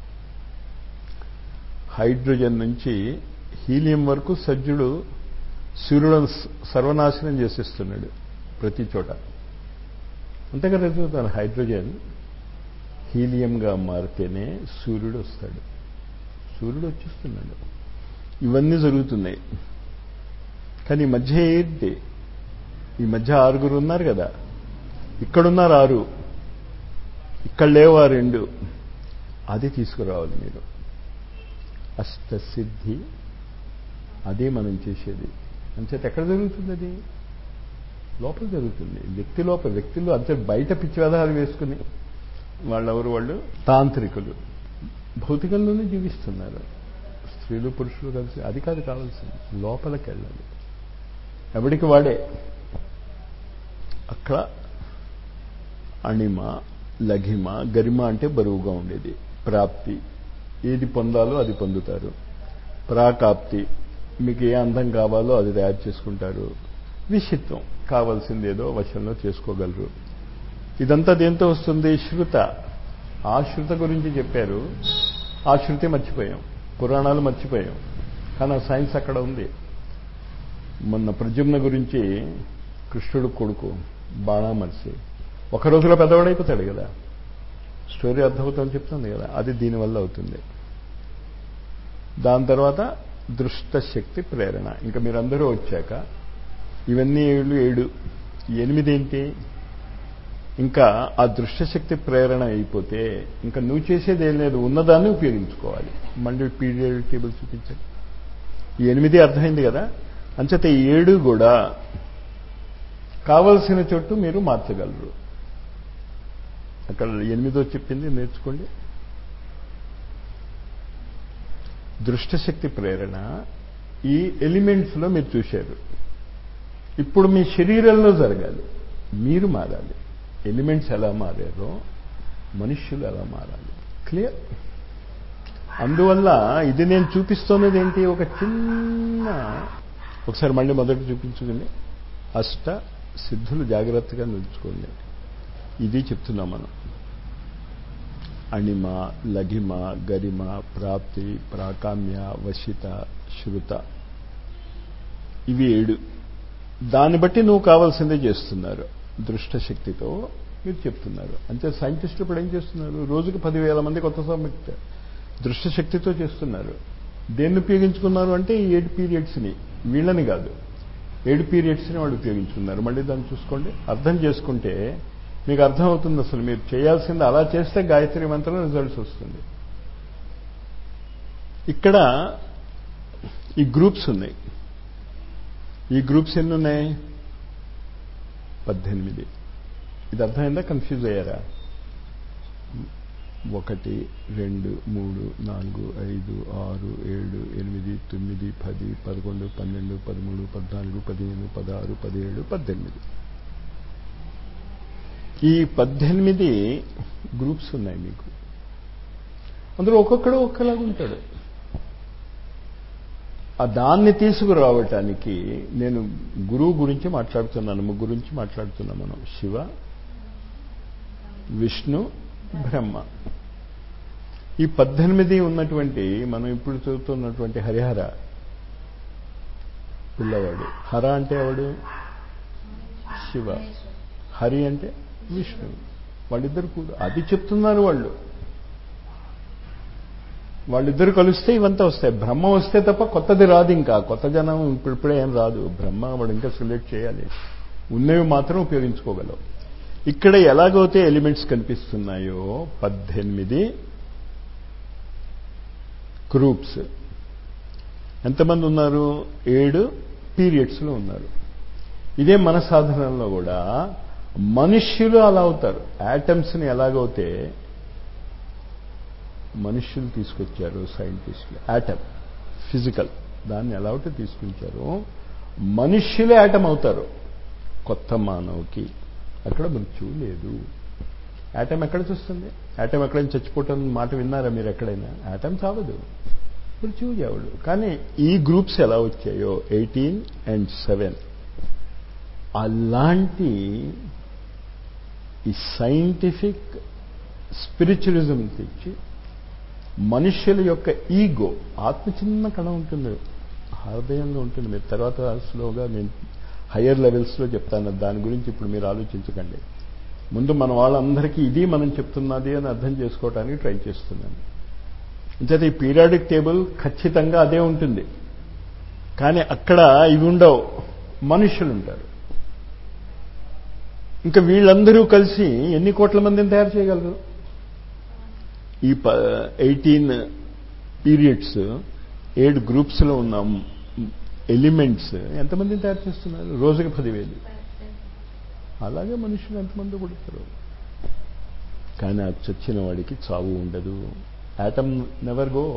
హైడ్రోజన్ నుంచి హీలియం వరకు సజ్జుడు సూర్యుడు సర్వనాశనం చేసేస్తున్నాడు ప్రతి చోట అంతే కదా చూస్తాను హైడ్రోజన్ హీలియంగా మారితేనే సూర్యుడు వస్తాడు సూర్యుడు వచ్చేస్తున్నాడు ఇవన్నీ జరుగుతున్నాయి కానీ ఈ మధ్య ఏంటి ఈ మధ్య ఆరుగురు ఉన్నారు కదా ఇక్కడున్నారు ఆరు ఇక్కడ లేవు ఆ రెండు అది తీసుకురావాలి మీరు అష్టసిద్ధి అదే మనం చేసేది అంచేత ఎక్కడ జరుగుతుంది అది లోపల జరుగుతుంది వ్యక్తి లోపల వ్యక్తులు అంతే బయట పిచ్చివేదాలు వేసుకుని వాళ్ళెవరు వాళ్ళు తాంత్రికులు భౌతికంలోనే జీవిస్తున్నారు స్త్రీలు పురుషులు కలిసి అది కాదు కావాల్సింది లోపలికి వెళ్ళాలి ఎవడికి వాడే అక్కడ అణిమ లఘిమ గరిమ అంటే బరువుగా ఉండేది ప్రాప్తి ఏది పొందాలో అది పొందుతారు ప్రాకాప్తి మీకు ఏ అందం కావాలో అది తయారు చేసుకుంటారు విషిత్వం కావాల్సిందేదో వశంలో చేసుకోగలరు ఇదంతా దేంతో వస్తుంది శృత ఆ శృత గురించి చెప్పారు ఆ శృతి మర్చిపోయాం పురాణాలు మర్చిపోయాం కానీ ఆ సైన్స్ అక్కడ ఉంది మొన్న ప్రజుమ్న గురించి కృష్ణుడు కొడుకు బాణామర్సి ఒక రోజులో పెద్దవాడైపోతాడు కదా స్టోరీ అర్థమవుతామని చెప్తుంది కదా అది దీనివల్ల అవుతుంది దాని తర్వాత దృష్ట శక్తి ప్రేరణ ఇంకా మీరందరూ వచ్చాక ఇవన్నీ ఏళ్ళు ఏడు ఎనిమిది ఏంటి ఇంకా ఆ దృష్టశక్తి ప్రేరణ అయిపోతే ఇంకా నువ్వు చేసేది ఏం లేదు ఉన్నదాన్ని ఉపయోగించుకోవాలి మళ్ళీ పీరియడ్ టేబుల్ చూపించండి ఈ ఎనిమిది అర్థమైంది కదా అంచేత ఈ ఏడు కూడా కావలసిన చోటు మీరు మార్చగలరు అక్కడ ఎనిమిదో చెప్పింది నేర్చుకోండి దృష్టశక్తి ప్రేరణ ఈ ఎలిమెంట్స్లో మీరు చూశారు ఇప్పుడు మీ శరీరంలో జరగాలి మీరు మారాలి ఎలిమెంట్స్ ఎలా మారారో మనుష్యులు ఎలా మారాలి క్లియర్ అందువల్ల ఇది నేను చూపిస్తున్నది ఏంటి ఒక చిన్న ఒకసారి మళ్ళీ మొదట చూపించుకుని అష్ట సిద్ధులు జాగ్రత్తగా నిలుచుకోండి ఇది చెప్తున్నాం మనం అణిమ లఘిమ గరిమ ప్రాప్తి ప్రాకామ్య వశిత శృత ఇవి ఏడు దాన్ని బట్టి నువ్వు కావాల్సిందే చేస్తున్నారు దృష్టశక్తితో మీరు చెప్తున్నారు అంతే సైంటిస్టులు ఇప్పుడు ఏం చేస్తున్నారు రోజుకి పదివేల మంది కొత్త సమస్య దృష్టశక్తితో చేస్తున్నారు దేన్ని ఉపయోగించుకున్నారు అంటే ఈ ఏడు పీరియడ్స్ని వీళ్ళని కాదు ఏడు పీరియడ్స్ని వాళ్ళు ఉపయోగించుకున్నారు మళ్ళీ దాన్ని చూసుకోండి అర్థం చేసుకుంటే మీకు అర్థమవుతుంది అసలు మీరు చేయాల్సింది అలా చేస్తే గాయత్రి మంత్రం రిజల్ట్స్ వస్తుంది ఇక్కడ ఈ గ్రూప్స్ ఉన్నాయి ఈ గ్రూప్స్ ఎన్ని ఉన్నాయి పద్దెనిమిది ఇది అర్థమైందా కన్ఫ్యూజ్ అయ్యారా ఒకటి రెండు మూడు నాలుగు ఐదు ఆరు ఏడు ఎనిమిది తొమ్మిది పది పదకొండు పన్నెండు పదమూడు పద్నాలుగు పదిహేను పదహారు పదిహేడు పద్దెనిమిది ఈ పద్దెనిమిది గ్రూప్స్ ఉన్నాయి మీకు అందులో ఒక్కొక్కడు ఒక్కలాగా ఉంటాడు ఆ దాన్ని తీసుకురావటానికి నేను గురువు గురించి మాట్లాడుతున్నాను ముగ్గురు గురించి మాట్లాడుతున్నాం మనం శివ విష్ణు బ్రహ్మ ఈ పద్దెనిమిది ఉన్నటువంటి మనం ఇప్పుడు చదువుతున్నటువంటి హరిహర పిల్లవాడు హర అంటే ఎవడు శివ హరి అంటే విష్ణు వాళ్ళిద్దరు కూడా అది చెప్తున్నారు వాళ్ళు వాళ్ళిద్దరు కలిస్తే ఇవంతా వస్తాయి బ్రహ్మ వస్తే తప్ప కొత్తది రాదు ఇంకా కొత్త జనం ఇప్పుడిప్పుడే ఏం రాదు బ్రహ్మ వాడు ఇంకా సెలెక్ట్ చేయాలి ఉన్నవి మాత్రం ఉపయోగించుకోగలవు ఇక్కడ ఎలాగైతే ఎలిమెంట్స్ కనిపిస్తున్నాయో పద్దెనిమిది గ్రూప్స్ ఎంతమంది ఉన్నారు ఏడు పీరియడ్స్లో ఉన్నారు ఇదే మన సాధనంలో కూడా మనుష్యులు అలా అవుతారు యాటమ్స్ని ఎలాగైతే మనుష్యులు తీసుకొచ్చారు సైంటిస్టులు యాటమ్ ఫిజికల్ దాన్ని ఎలా అయితే తీసుకొచ్చారు మనుష్యులే యాటమ్ అవుతారు కొత్త మానవుకి అక్కడ మృత్యువు లేదు యాటమ్ ఎక్కడ చూస్తుంది యాటమ్ ఎక్కడైనా చచ్చిపోవటం మాట విన్నారా మీరు ఎక్కడైనా యాటమ్ చావదు మృత్యువు చావడు కానీ ఈ గ్రూప్స్ ఎలా వచ్చాయో ఎయిటీన్ అండ్ సెవెన్ అలాంటి ఈ సైంటిఫిక్ స్పిరిచువలిజం తెచ్చి మనుష్యుల యొక్క ఈగో ఆత్మ చిన్న కళ ఉంటుంది హృదయంలో ఉంటుంది మీరు తర్వాత స్లోగా నేను హయ్యర్ లెవెల్స్లో చెప్తాను దాని గురించి ఇప్పుడు మీరు ఆలోచించకండి ముందు మన వాళ్ళందరికీ ఇది మనం చెప్తున్నది అని అర్థం చేసుకోవడానికి ట్రై చేస్తున్నాను అంచేత ఈ పీరియాడిక్ టేబుల్ ఖచ్చితంగా అదే ఉంటుంది కానీ అక్కడ ఇవి ఉండవు మనుషులు ఉంటారు ఇంకా వీళ్ళందరూ కలిసి ఎన్ని కోట్ల మందిని తయారు చేయగలరు ఈ ప ఎయిటీన్ పీరియడ్స్ ఏడు గ్రూప్స్లో ఉన్న ఎలిమెంట్స్ ఎంతమందిని తయారు చేస్తున్నారు రోజుకి పదివేలు అలాగే మనుషులు ఎంతమంది పుడతారు కానీ ఆ చచ్చిన వాడికి చావు ఉండదు యాటమ్ నెవర్ గో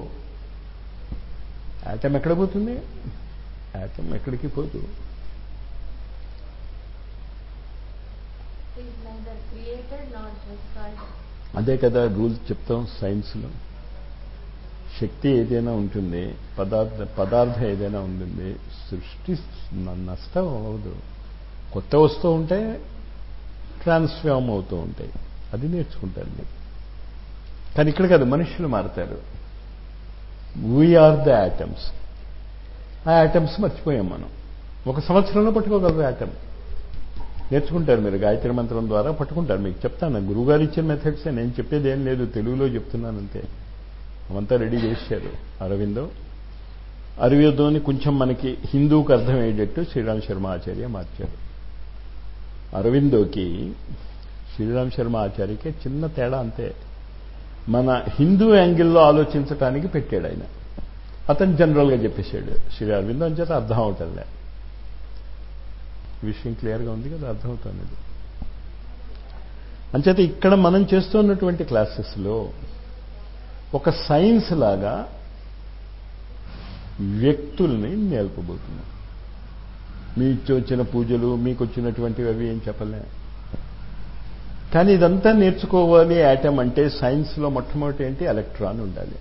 యాటమ్ ఎక్కడ పోతుంది యాటమ్ ఎక్కడికి పోదు is neither created nor అదే కదా రూల్స్ చెప్తాం సైన్స్లో శక్తి ఏదైనా ఉంటుంది పదార్థ పదార్థం ఏదైనా ఉంటుంది సృష్టి న- నష్టం అవ్వదు కొత్త వస్తూ ఉంటే ట్రాన్స్ఫార్మ్ అవుతూ ఉంటాయి అది నేర్చుకుంటారు మీరు కానీ ఇక్కడ కాదు మనుషులు మారుతారు వీఆర్ ద యాటమ్స్ ఆ యాటమ్స్ మర్చిపోయాం మనం ఒక సంవత్సరంలో పట్టుకోగలరు యాటమ్ నేర్చుకుంటారు మీరు గాయత్రి మంత్రం ద్వారా పట్టుకుంటారు మీకు చెప్తాను గురువుగారు ఇచ్చిన మెథడ్సే నేను చెప్పేది ఏం లేదు తెలుగులో చెప్తున్నాను అంతే అవంతా రెడీ చేశారు అరవిందో అరవిందోని కొంచెం మనకి హిందూకి అర్థమయ్యేటట్టు శ్రీరామ్ శర్మ ఆచార్య మార్చారు అరవిందోకి శ్రీరామ్ శర్మ ఆచార్యకి చిన్న తేడా అంతే మన హిందూ యాంగిల్లో ఆలోచించటానికి పెట్టాడు ఆయన అతను జనరల్గా చెప్పేశాడు శ్రీ అరవిందో అని చేత అర్థం అవటంలే విషయం క్లియర్గా ఉంది కదా అర్థమవుతున్నది అంచేత ఇక్కడ మనం చేస్తున్నటువంటి క్లాసెస్లో ఒక సైన్స్ లాగా వ్యక్తుల్ని నేర్పబోతున్నాం మీ వచ్చిన పూజలు మీకు వచ్చినటువంటివి అవి ఏం చెప్పలే కానీ ఇదంతా నేర్చుకోవాలి యాటమ్ అంటే సైన్స్లో మొట్టమొదటి ఏంటి ఎలక్ట్రాన్ ఉండాలి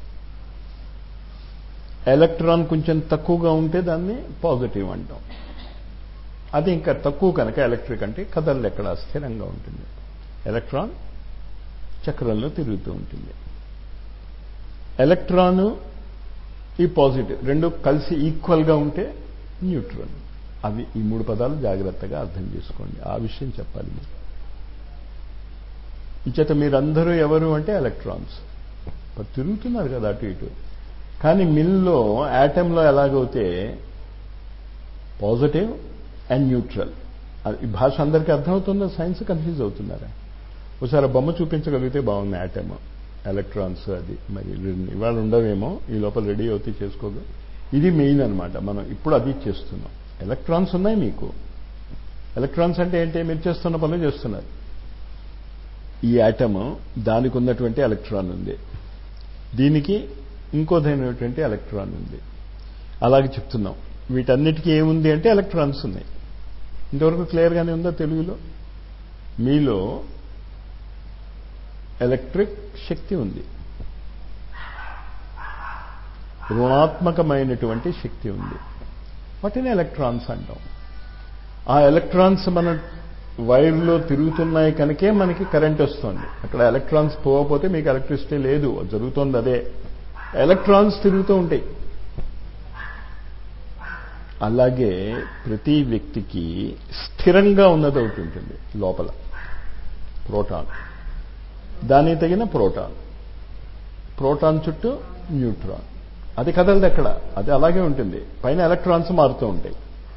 ఎలక్ట్రాన్ కొంచెం తక్కువగా ఉంటే దాన్ని పాజిటివ్ అంటాం అది ఇంకా తక్కువ కనుక ఎలక్ట్రిక్ అంటే కదలు ఎక్కడ స్థిరంగా ఉంటుంది ఎలక్ట్రాన్ చక్రంలో తిరుగుతూ ఉంటుంది ఎలక్ట్రాను ఈ పాజిటివ్ రెండు కలిసి ఈక్వల్గా ఉంటే న్యూట్రల్ అవి ఈ మూడు పదాలు జాగ్రత్తగా అర్థం చేసుకోండి ఆ విషయం చెప్పాలి మీరు ఇచేత మీరందరూ ఎవరు అంటే ఎలక్ట్రాన్స్ మరి తిరుగుతున్నారు కదా అటు ఇటు కానీ మిల్లో యాటంలో ఎలాగైతే పాజిటివ్ అండ్ న్యూట్రల్ ఈ భాష అందరికీ అర్థమవుతుందో సైన్స్ కన్ఫ్యూజ్ అవుతున్నారా ఒకసారి ఆ బొమ్మ చూపించగలిగితే బాగుంది యాటమ్ ఎలక్ట్రాన్స్ అది మరి ఇవాళ ఉండవేమో ఈ లోపల రెడీ అవుతే చేసుకోదు ఇది మెయిన్ అనమాట మనం ఇప్పుడు అది చేస్తున్నాం ఎలక్ట్రాన్స్ ఉన్నాయి మీకు ఎలక్ట్రాన్స్ అంటే ఏంటి మీరు చేస్తున్న పనులు చేస్తున్నారు ఈ యాటమ్ దానికి ఉన్నటువంటి ఎలక్ట్రాన్ ఉంది దీనికి ఇంకోదైనటువంటి ఎలక్ట్రాన్ ఉంది అలాగే చెప్తున్నాం వీటన్నిటికీ ఏముంది అంటే ఎలక్ట్రాన్స్ ఉన్నాయి ఇంతవరకు క్లియర్గానే ఉందా తెలుగులో మీలో ఎలక్ట్రిక్ శక్తి ఉంది రుణాత్మకమైనటువంటి శక్తి ఉంది వాటిని ఎలక్ట్రాన్స్ అంటాం ఆ ఎలక్ట్రాన్స్ మన వైర్లో తిరుగుతున్నాయి కనుకే మనకి కరెంట్ వస్తుంది అక్కడ ఎలక్ట్రాన్స్ పోకపోతే మీకు ఎలక్ట్రిసిటీ లేదు జరుగుతుంది అదే ఎలక్ట్రాన్స్ తిరుగుతూ ఉంటాయి అలాగే ప్రతి వ్యక్తికి స్థిరంగా ఉన్నది ఒకటి ఉంటుంది లోపల ప్రోటాన్ దానికి తగిన ప్రోటాన్ ప్రోటాన్ చుట్టూ న్యూట్రాన్ అది కదలదు ఎక్కడ అది అలాగే ఉంటుంది పైన ఎలక్ట్రాన్స్ మారుతూ ఉంటాయి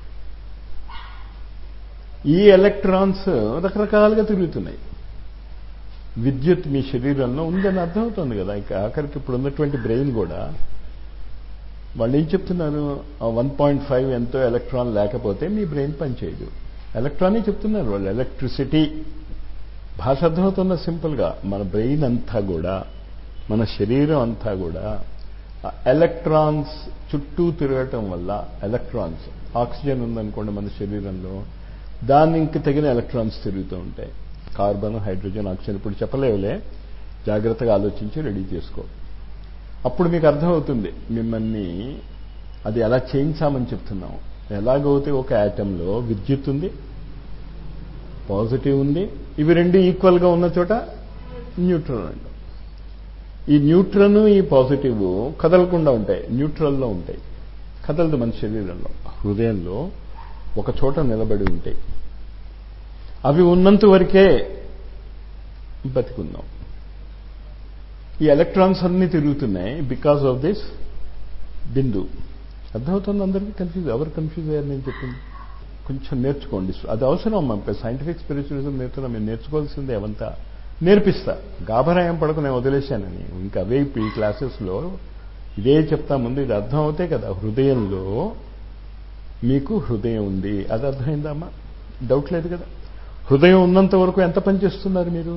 ఈ ఎలక్ట్రాన్స్ రకరకాలుగా తిరుగుతున్నాయి విద్యుత్ మీ శరీరంలో ఉందని అర్థమవుతుంది కదా ఇక ఆఖరికి ఇప్పుడు ఉన్నటువంటి బ్రెయిన్ కూడా వాళ్ళు ఏం చెప్తున్నారు వన్ పాయింట్ ఫైవ్ ఎంతో ఎలక్ట్రాన్ లేకపోతే మీ బ్రెయిన్ పనిచేయదు ఎలక్ట్రానే చెప్తున్నారు వాళ్ళు ఎలక్ట్రిసిటీ భాష అర్థమవుతున్న సింపుల్గా మన బ్రెయిన్ అంతా కూడా మన శరీరం అంతా కూడా ఎలక్ట్రాన్స్ చుట్టూ తిరగటం వల్ల ఎలక్ట్రాన్స్ ఆక్సిజన్ ఉందనుకోండి మన శరీరంలో దానికి తగిన ఎలక్ట్రాన్స్ తిరుగుతూ ఉంటాయి కార్బన్ హైడ్రోజన్ ఆక్సిజన్ ఇప్పుడు చెప్పలేవులే జాగ్రత్తగా ఆలోచించి రెడీ చేసుకో అప్పుడు మీకు అర్థమవుతుంది మిమ్మల్ని అది ఎలా చేయించామని చెప్తున్నాం ఎలాగైతే ఒక యాటంలో విద్యుత్ ఉంది పాజిటివ్ ఉంది ఇవి రెండు ఈక్వల్గా ఉన్న చోట న్యూట్రల్ అంటాం ఈ న్యూట్రన్ ఈ పాజిటివ్ కదలకుండా ఉంటాయి న్యూట్రల్లో ఉంటాయి కదలదు మన శరీరంలో హృదయంలో ఒక చోట నిలబడి ఉంటాయి అవి ఉన్నంత వరకే బతికుందాం ఈ ఎలక్ట్రాన్స్ అన్నీ తిరుగుతున్నాయి బికాస్ ఆఫ్ దిస్ బిందు అర్థమవుతుంది అందరికీ కన్ఫ్యూజ్ ఎవరు కన్ఫ్యూజ్ అయ్యారు నేను చెప్పింది కొంచెం నేర్చుకోండి అది అవసరం మనకి సైంటిఫిక్ స్పిరిచువలిజం నేర్చుకున్నా మీరు నేర్చుకోవాల్సిందే అవంతా నేర్పిస్తా గాభరాయం పడకు నేను వదిలేశానని ఇంకా అవే ఇప్పుడు ఈ క్లాసెస్లో ఇదే చెప్తా ముందు ఇది అర్థం అవుతే కదా హృదయంలో మీకు హృదయం ఉంది అది అర్థమైందమ్మా డౌట్ లేదు కదా హృదయం ఉన్నంత వరకు ఎంత పని చేస్తున్నారు మీరు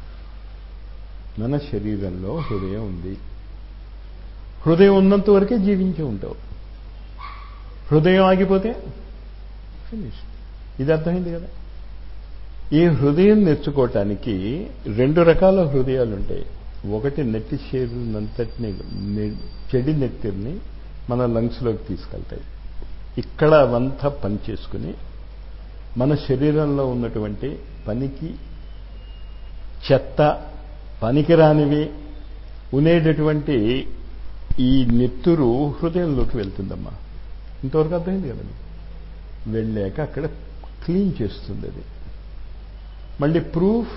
మన శరీరంలో హృదయం ఉంది హృదయం ఉన్నంత వరకే జీవించి ఉంటావు హృదయం ఆగిపోతే ఫినిష్ ఇది అర్థమైంది కదా ఈ హృదయం నేర్చుకోవటానికి రెండు రకాల హృదయాలు ఉంటాయి ఒకటి నెట్టి షేరునంతటిని చెడి నెత్తిని మన లంగ్స్లోకి తీసుకెళ్తాయి ఇక్కడ అవంతా పని చేసుకుని మన శరీరంలో ఉన్నటువంటి పనికి చెత్త పనికిరానివి ఉండేటటువంటి ఈ నెత్తురు హృదయంలోకి వెళ్తుందమ్మా ఇంతవరకు అర్థమైంది కదండి వెళ్ళాక అక్కడ క్లీన్ చేస్తుంది అది మళ్ళీ ప్రూఫ్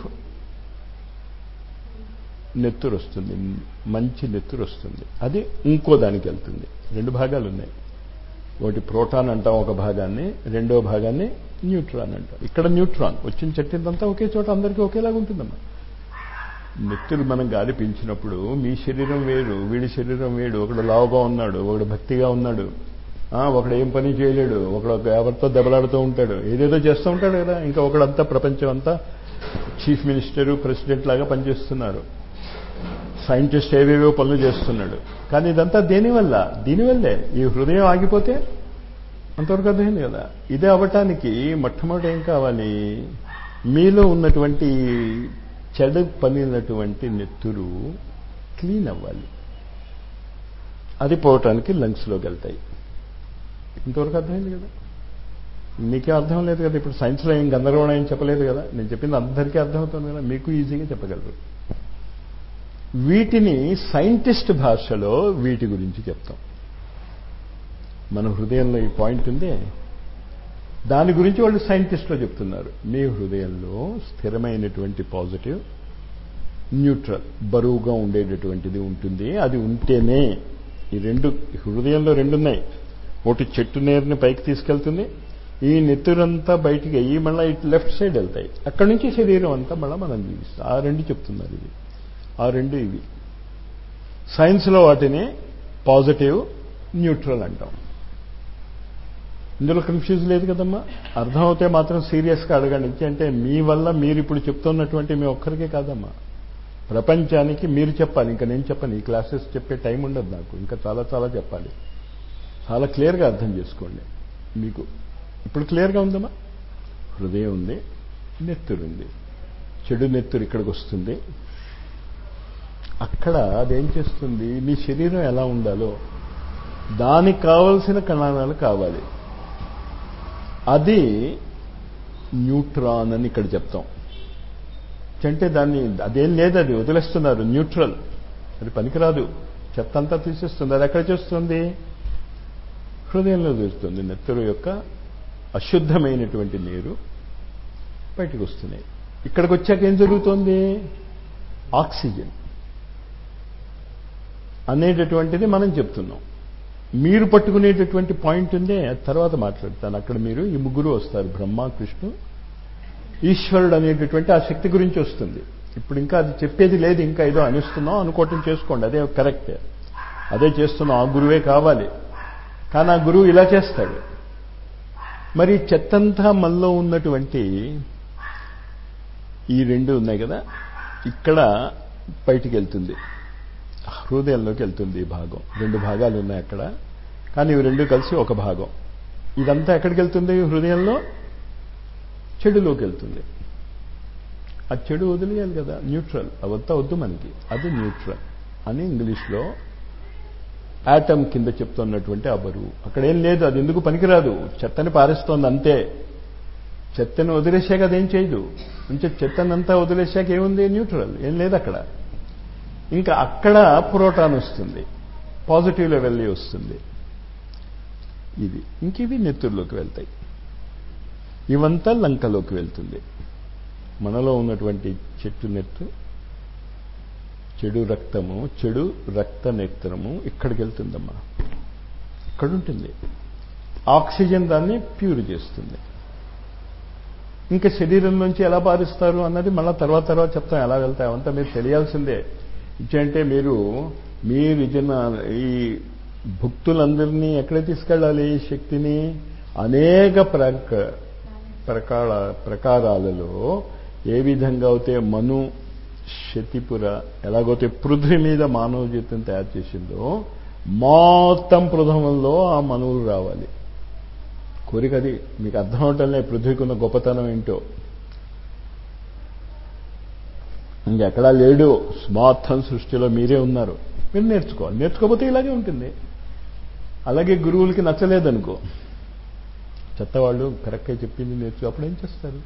నెత్తురు వస్తుంది మంచి నెత్తురు వస్తుంది అది ఇంకో దానికి వెళ్తుంది రెండు భాగాలు ఉన్నాయి ఒకటి ప్రోటాన్ అంటాం ఒక భాగాన్ని రెండో భాగాన్ని న్యూట్రాన్ అంటాం ఇక్కడ న్యూట్రాన్ వచ్చిన చెట్టిందంతా ఒకే చోట అందరికీ ఒకేలాగా ఉంటుందమ్మా నెత్తులు మనం గాలి పీల్చినప్పుడు మీ శరీరం వేరు వీడి శరీరం వేడు ఒకడు లావుగా ఉన్నాడు ఒకడు భక్తిగా ఉన్నాడు ఒకడు ఏం పని చేయలేడు ఒకడు ఎవరితో దెబ్బలాడుతూ ఉంటాడు ఏదేదో చేస్తూ ఉంటాడు కదా ఇంకా ఒకడంతా ప్రపంచం అంతా చీఫ్ మినిస్టరు ప్రెసిడెంట్ లాగా పనిచేస్తున్నారు సైంటిస్ట్ ఏవేవో పనులు చేస్తున్నాడు కానీ ఇదంతా దేనివల్ల దీనివల్లే ఈ హృదయం ఆగిపోతే అంతవరకు అర్థమైంది కదా ఇదే అవ్వటానికి మొట్టమొదటి ఏం కావాలి మీలో ఉన్నటువంటి చెడు పనినటువంటి నెత్తురు క్లీన్ అవ్వాలి అది పోవటానికి లంగ్స్లోకి వెళ్తాయి ఇంతవరకు అర్థమైంది కదా మీకే అర్థం లేదు కదా ఇప్పుడు సైన్స్లో ఏం గందరగోళం ఏం చెప్పలేదు కదా నేను చెప్పింది అందరికీ అర్థమవుతుంది కదా మీకు ఈజీగా చెప్పగలరు వీటిని సైంటిస్ట్ భాషలో వీటి గురించి చెప్తాం మన హృదయంలో ఈ పాయింట్ ఉంది దాని గురించి వాళ్ళు సైంటిస్ట్లో చెప్తున్నారు మీ హృదయంలో స్థిరమైనటువంటి పాజిటివ్ న్యూట్రల్ బరువుగా ఉండేటటువంటిది ఉంటుంది అది ఉంటేనే ఈ రెండు హృదయంలో రెండు ఉన్నాయి ఒకటి చెట్టు నేరుని పైకి తీసుకెళ్తుంది ఈ నెత్తురంతా బయటికి అయ్యి మళ్ళీ ఇటు లెఫ్ట్ సైడ్ వెళ్తాయి అక్కడి నుంచి శరీరం అంతా మళ్ళీ మనం జీవిస్తాం ఆ రెండు చెప్తున్నారు ఇది ఆ రెండు ఇవి సైన్స్లో వాటిని పాజిటివ్ న్యూట్రల్ అంటాం ఇందులో కన్ఫ్యూజ్ లేదు కదమ్మా అర్థమవుతే మాత్రం సీరియస్గా అడగండి అంటే మీ వల్ల మీరు ఇప్పుడు చెప్తున్నటువంటి మీ ఒక్కరికే కాదమ్మా ప్రపంచానికి మీరు చెప్పాలి ఇంకా నేను చెప్పాను ఈ క్లాసెస్ చెప్పే టైం ఉండదు నాకు ఇంకా చాలా చాలా చెప్పాలి చాలా క్లియర్గా అర్థం చేసుకోండి మీకు ఇప్పుడు క్లియర్గా ఉందమ్మా హృదయం ఉంది నెత్తురు ఉంది చెడు నెత్తురు ఇక్కడికి వస్తుంది అక్కడ అదేం చేస్తుంది మీ శరీరం ఎలా ఉండాలో దానికి కావలసిన కణాలు కావాలి అది న్యూట్రాన్ అని ఇక్కడ చెప్తాం అంటే దాన్ని అదేం లేదు అది వదిలేస్తున్నారు న్యూట్రల్ అది పనికిరాదు చెత్త అంతా తీసేస్తుంది అది ఎక్కడ చేస్తుంది హృదయంలో తీస్తుంది నెత్తరు యొక్క అశుద్ధమైనటువంటి నీరు బయటకు వస్తున్నాయి ఇక్కడికి వచ్చాక ఏం జరుగుతోంది ఆక్సిజన్ అనేటటువంటిది మనం చెప్తున్నాం మీరు పట్టుకునేటటువంటి పాయింట్ ఉందే తర్వాత మాట్లాడతాను అక్కడ మీరు ఈ ముగ్గురు వస్తారు బ్రహ్మ కృష్ణు ఈశ్వరుడు అనేటటువంటి ఆ శక్తి గురించి వస్తుంది ఇప్పుడు ఇంకా అది చెప్పేది లేదు ఇంకా ఏదో అనిస్తున్నాం అనుకోవటం చేసుకోండి అదే కరెక్ట్ అదే చేస్తున్నాం ఆ గురువే కావాలి కానీ ఆ గురువు ఇలా చేస్తాడు మరి చెత్తంతా మనలో ఉన్నటువంటి ఈ రెండు ఉన్నాయి కదా ఇక్కడ బయటికి వెళ్తుంది హృదయంలోకి వెళ్తుంది ఈ భాగం రెండు భాగాలు ఉన్నాయి అక్కడ కానీ ఇవి రెండు కలిసి ఒక భాగం ఇదంతా ఎక్కడికి వెళ్తుంది హృదయంలో చెడులోకి వెళ్తుంది ఆ చెడు వదిలేయాలి కదా న్యూట్రల్ అవంతా వద్దు మనకి అది న్యూట్రల్ అని ఇంగ్లీష్లో యాటమ్ కింద చెప్తున్నటువంటి ఆ బరువు అక్కడ ఏం లేదు అది ఎందుకు పనికిరాదు చెత్తని పారేస్తోంది అంతే చెత్తని వదిలేసాక అదేం చేయదు అంటే చెత్తనంతా వదిలేసాక ఏముంది న్యూట్రల్ ఏం లేదు అక్కడ ఇంకా అక్కడ ప్రోటాన్ వస్తుంది పాజిటివ్ లెవెల్ వస్తుంది ఇది ఇంక ఇవి నెత్తుల్లోకి వెళ్తాయి ఇవంతా లంకలోకి వెళ్తుంది మనలో ఉన్నటువంటి చెట్టు నెత్తు చెడు రక్తము చెడు రక్త నేత్రము ఇక్కడికి వెళ్తుందమ్మా ఇక్కడ ఉంటుంది ఆక్సిజన్ దాన్ని ప్యూర్ చేస్తుంది ఇంకా శరీరం నుంచి ఎలా పారిస్తారు అన్నది మళ్ళీ తర్వాత తర్వాత చెప్తాం ఎలా వెళ్తాయి అవంతా మీరు తెలియాల్సిందే ఇచ్చంటే మీరు మీరు ఇచ్చిన ఈ భక్తులందరినీ ఎక్కడ తీసుకెళ్ళాలి ఈ శక్తిని అనేక ప్రక ప్రకార ప్రకారాలలో ఏ విధంగా అయితే మను శతిపుర ఎలాగైతే పృథ్వీ మీద మానవ జీవితం తయారు చేసిందో మొత్తం పృథమంలో ఆ మనువులు రావాలి కోరిక అది మీకు అర్థం అవటంలే పృథ్వీకి ఉన్న గొప్పతనం ఏంటో ఇంకెక్కడా లేడు మొత్తం సృష్టిలో మీరే ఉన్నారు మీరు నేర్చుకోవాలి నేర్చుకోకపోతే ఇలాగే ఉంటుంది అలాగే గురువులకి నచ్చలేదనుకో చెత్తవాళ్ళు కరెక్ట్గా చెప్పింది నేర్చు అప్పుడు ఏం చేస్తారు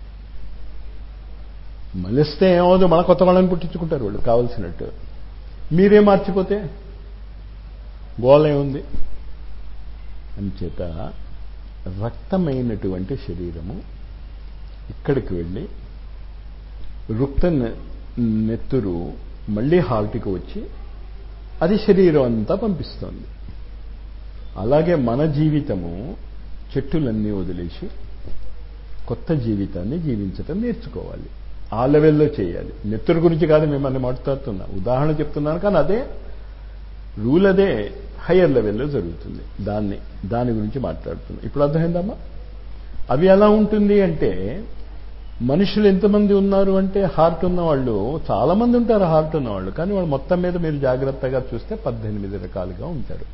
మలిస్తే ఏమవుదు మన కొత్త వాళ్ళని పుట్టించుకుంటారు వాళ్ళు కావలసినట్టు మీరే మార్చిపోతే గోళ ఏముంది అంచేత రక్తమైనటువంటి శరీరము ఇక్కడికి వెళ్ళి రుక్త నెత్తురు మళ్ళీ హార్ట్కి వచ్చి అది శరీరం అంతా పంపిస్తోంది అలాగే మన జీవితము చెట్టులన్నీ వదిలేసి కొత్త జీవితాన్ని జీవించటం నేర్చుకోవాలి ఆ లెవెల్లో చేయాలి నెత్తురు గురించి కాదు మిమ్మల్ని మాట్లాడుతున్నా ఉదాహరణ చెప్తున్నాను కానీ అదే రూల్ అదే హయ్యర్ లెవెల్లో జరుగుతుంది దాన్ని దాని గురించి మాట్లాడుతున్నాం ఇప్పుడు అర్థమైందమ్మా అవి ఎలా ఉంటుంది అంటే మనుషులు ఎంతమంది ఉన్నారు అంటే హార్ట్ ఉన్నవాళ్ళు చాలా మంది ఉంటారు హార్ట్ ఉన్నవాళ్ళు కానీ వాళ్ళు మొత్తం మీద మీరు జాగ్రత్తగా చూస్తే పద్దెనిమిది రకాలుగా ఉంటారు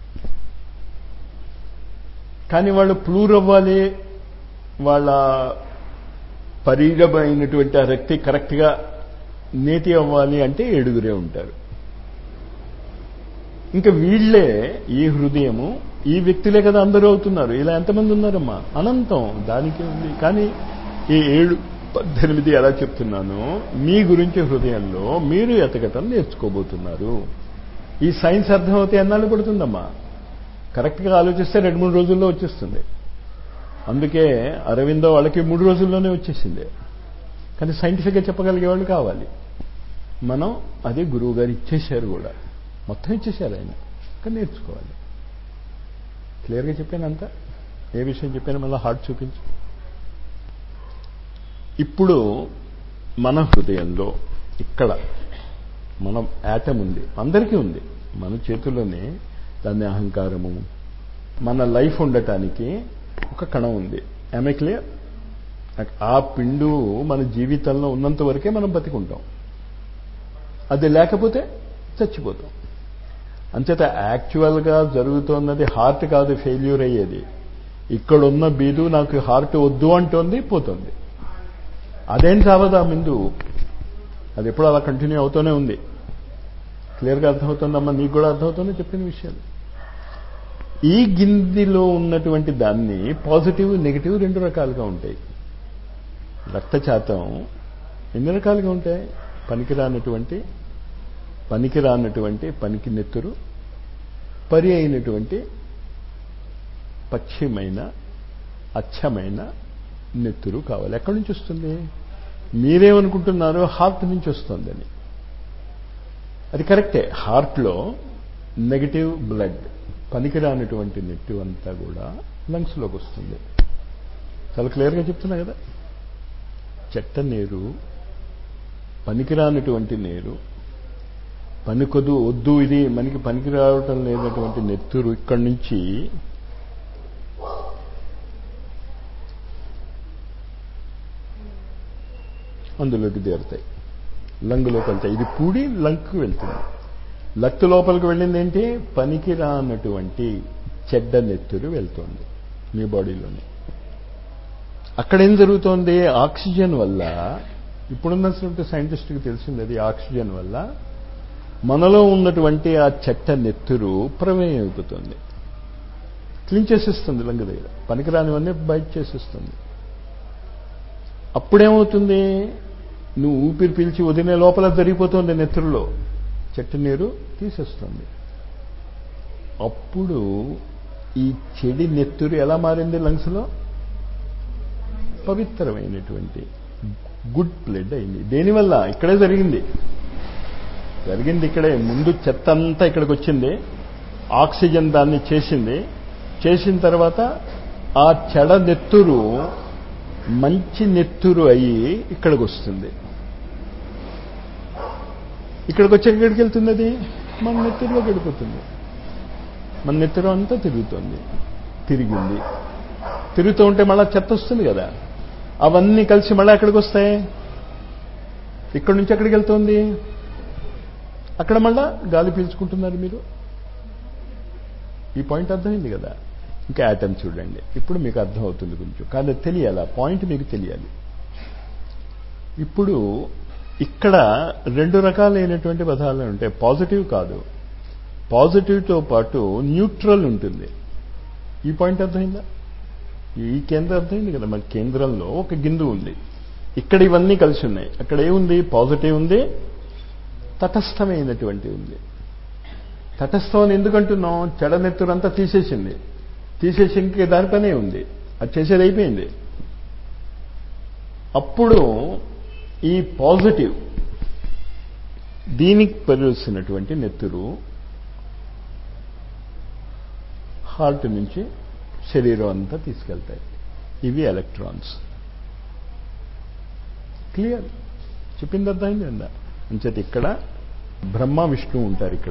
కానీ వాళ్ళు ప్లూర్ అవ్వాలి వాళ్ళ పరీగమైనటువంటి ఆ రక్తి కరెక్ట్గా నేతి అవ్వాలి అంటే ఏడుగురే ఉంటారు ఇంకా వీళ్లే ఈ హృదయము ఈ వ్యక్తులే కదా అందరూ అవుతున్నారు ఇలా ఎంతమంది ఉన్నారమ్మా అనంతం దానికి ఉంది కానీ ఈ ఏడు పద్దెనిమిది ఎలా చెప్తున్నాను మీ గురించి హృదయంలో మీరు ఎతకటం నేర్చుకోబోతున్నారు ఈ సైన్స్ అర్థమవుతే ఎన్నాళ్ళు పడుతుందమ్మా కరెక్ట్గా ఆలోచిస్తే రెండు మూడు రోజుల్లో వచ్చేస్తుంది అందుకే అరవిందో వాళ్ళకి మూడు రోజుల్లోనే వచ్చేసింది కానీ సైంటిఫిక్గా చెప్పగలిగే వాళ్ళు కావాలి మనం అదే గురువు గారు ఇచ్చేశారు కూడా మొత్తం ఇచ్చేశారు ఆయన కానీ నేర్చుకోవాలి క్లియర్గా చెప్పానంత ఏ విషయం చెప్పాను మళ్ళీ హార్ట్ చూపించు ఇప్పుడు మన హృదయంలో ఇక్కడ మనం యాటం ఉంది అందరికీ ఉంది మన చేతుల్లోనే దాన్ని అహంకారము మన లైఫ్ ఉండటానికి ఒక కణం ఉంది ఐ క్లియర్ ఆ పిండు మన జీవితంలో ఉన్నంత వరకే మనం బతికుంటాం అది లేకపోతే చచ్చిపోతాం అంచేత యాక్చువల్గా జరుగుతున్నది హార్ట్ కాదు ఫెయిల్యూర్ అయ్యేది ఇక్కడున్న బీదు నాకు హార్ట్ వద్దు అంటోంది పోతుంది అదేం చావదా ముందు అది ఎప్పుడు అలా కంటిన్యూ అవుతూనే ఉంది క్లియర్గా అర్థమవుతుందమ్మా నీకు కూడా అర్థమవుతుంది చెప్పిన విషయాలు ఈ గిందిలో ఉన్నటువంటి దాన్ని పాజిటివ్ నెగిటివ్ రెండు రకాలుగా ఉంటాయి రక్తచాతం ఎన్ని రకాలుగా ఉంటాయి పనికిరానటువంటి పనికిరానటువంటి పనికి నెత్తురు పరి అయినటువంటి పశ్చిమైన అచ్చమైన నెత్తురు కావాలి ఎక్కడి నుంచి వస్తుంది మీరేమనుకుంటున్నారు హార్ట్ నుంచి వస్తుందని అది కరెక్టే హార్ట్లో నెగటివ్ బ్లడ్ పనికిరానటువంటి నెట్టు అంతా కూడా లంగ్స్లోకి వస్తుంది చాలా క్లియర్గా చెప్తున్నా కదా చెట్ట నీరు పనికిరానటువంటి నీరు పనికొద్దు వద్దు ఇది మనకి పనికి రావటం లేనటువంటి నెత్తురు ఇక్కడి నుంచి అందులోకి చేరుతాయి లంగులోకి వెళ్తాయి ఇది పూడి లంగ్కి వెళ్తుంది లక్తు లోపలికి వెళ్ళింది ఏంటి పనికి రానటువంటి చెడ్డ నెత్తురు వెళ్తోంది మీ బాడీలోని అక్కడ ఏం జరుగుతోంది ఆక్సిజన్ వల్ల ఇప్పుడున్నటువంటి సైంటిస్ట్కి తెలిసింది అది ఆక్సిజన్ వల్ల మనలో ఉన్నటువంటి ఆ చెట్ట నెత్తురు ప్రమేయం అయిపోతుంది క్లీన్ చేసేస్తుంది లంగ దగ్గర పనికిరానివన్నీ బయట చేసేస్తుంది అప్పుడేమవుతుంది నువ్వు ఊపిరి పీల్చి వదిలే లోపల జరిగిపోతుంది నెత్తురులో చెట్టు నీరు తీసేస్తుంది అప్పుడు ఈ చెడి నెత్తురు ఎలా మారింది లంగ్స్లో పవిత్రమైనటువంటి గుడ్ బ్లడ్ అయింది దేనివల్ల ఇక్కడే జరిగింది జరిగింది ఇక్కడే ముందు చెత్త అంతా ఇక్కడికి వచ్చింది ఆక్సిజన్ దాన్ని చేసింది చేసిన తర్వాత ఆ చెడ నెత్తురు మంచి నెత్తురు అయ్యి ఇక్కడికి వస్తుంది ఇక్కడికి వచ్చి ఎక్కడికి వెళ్తుంది అది మన నెత్తురులో గడిపోతుంది మన నెత్తురు అంతా తిరుగుతుంది తిరిగింది తిరుగుతూ ఉంటే మళ్ళీ చెత్త వస్తుంది కదా అవన్నీ కలిసి మళ్ళీ ఎక్కడికి వస్తాయి ఇక్కడి నుంచి ఎక్కడికి వెళ్తుంది అక్కడ మళ్ళా గాలి పీల్చుకుంటున్నారు మీరు ఈ పాయింట్ అర్థమైంది కదా ఇంకా యాటమ్ చూడండి ఇప్పుడు మీకు అర్థమవుతుంది కొంచెం కానీ తెలియాలి ఆ పాయింట్ మీకు తెలియాలి ఇప్పుడు ఇక్కడ రెండు రకాలైనటువంటి పదాలు ఉంటాయి పాజిటివ్ కాదు పాజిటివ్తో పాటు న్యూట్రల్ ఉంటుంది ఈ పాయింట్ అర్థమైందా ఈ కేంద్రం అర్థమైంది కదా మన కేంద్రంలో ఒక గిందు ఉంది ఇక్కడ ఇవన్నీ కలిసి ఉన్నాయి అక్కడ ఏముంది పాజిటివ్ ఉంది తటస్థమైనటువంటి ఉంది తటస్థం అని ఎందుకంటున్నాం చెడనెత్తురంతా తీసేసింది తీసేసి ఇంకే దానిపైనే ఉంది అది చేసేది అయిపోయింది అప్పుడు ఈ పాజిటివ్ దీనికి పరివలసినటువంటి నెత్తురు హార్ట్ నుంచి శరీరం అంతా తీసుకెళ్తాయి ఇవి ఎలక్ట్రాన్స్ క్లియర్ చెప్పింది అర్థమైంది అందా అంచేత ఇక్కడ బ్రహ్మ విష్ణువు ఉంటారు ఇక్కడ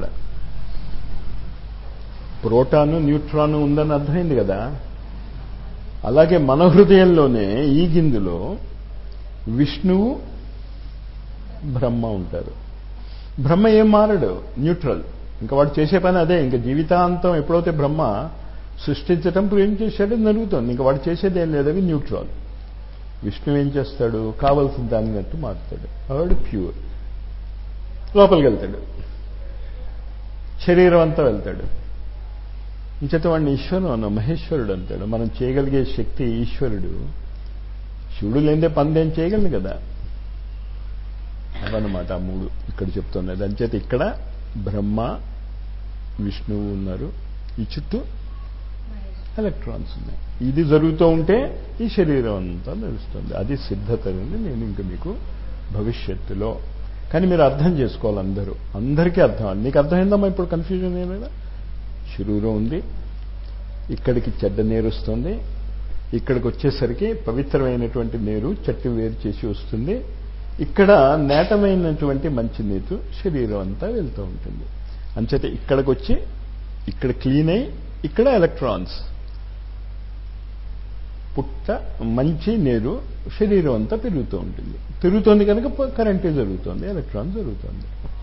ప్రోటాను న్యూట్రాను ఉందని అర్థమైంది కదా అలాగే మన హృదయంలోనే ఈ గిందులో విష్ణువు బ్రహ్మ ఉంటారు బ్రహ్మ ఏం మారడు న్యూట్రల్ ఇంకా వాడు చేసే పని అదే ఇంకా జీవితాంతం ఎప్పుడైతే బ్రహ్మ సృష్టించటం ఏం చేశాడో జరుగుతుంది ఇంకా వాడు చేసేది ఏం లేదు అవి న్యూట్రల్ విష్ణు ఏం చేస్తాడు కావలసిన దాన్ని నట్టు మారుతాడు వాడు ప్యూర్ లోపలికి వెళ్తాడు శరీరం అంతా వెళ్తాడు ఇంచేత వాడిని ఈశ్వరం అన్న మహేశ్వరుడు అంటాడు మనం చేయగలిగే శక్తి ఈశ్వరుడు శివుడు లేదే పనిదేం చేయగలను కదా అవన్నమాట ఆ మూడు ఇక్కడ చెప్తున్నది అంచేత ఇక్కడ బ్రహ్మ విష్ణువు ఉన్నారు ఈ చుట్టూ ఎలక్ట్రాన్స్ ఉన్నాయి ఇది జరుగుతూ ఉంటే ఈ శరీరం అంతా నడుస్తుంది అది సిద్ధత అని నేను ఇంక మీకు భవిష్యత్తులో కానీ మీరు అర్థం చేసుకోవాలి అందరూ అందరికీ అర్థం నీకు అర్థమైందమ్మా ఇప్పుడు కన్ఫ్యూజన్ ఏమైనా శరీరం ఉంది ఇక్కడికి చెడ్డ నీరు వస్తుంది ఇక్కడికి వచ్చేసరికి పవిత్రమైనటువంటి నీరు చెట్టు వేరు చేసి వస్తుంది ఇక్కడ నేటమైనటువంటి మంచి నీరు శరీరం అంతా వెళ్తూ ఉంటుంది అంచేత ఇక్కడికి వచ్చి ఇక్కడ క్లీన్ అయి ఇక్కడ ఎలక్ట్రాన్స్ పుట్ట మంచి నీరు శరీరం అంతా పెరుగుతూ ఉంటుంది పెరుగుతోంది కనుక కరెంటే జరుగుతుంది ఎలక్ట్రాన్ జరుగుతుంది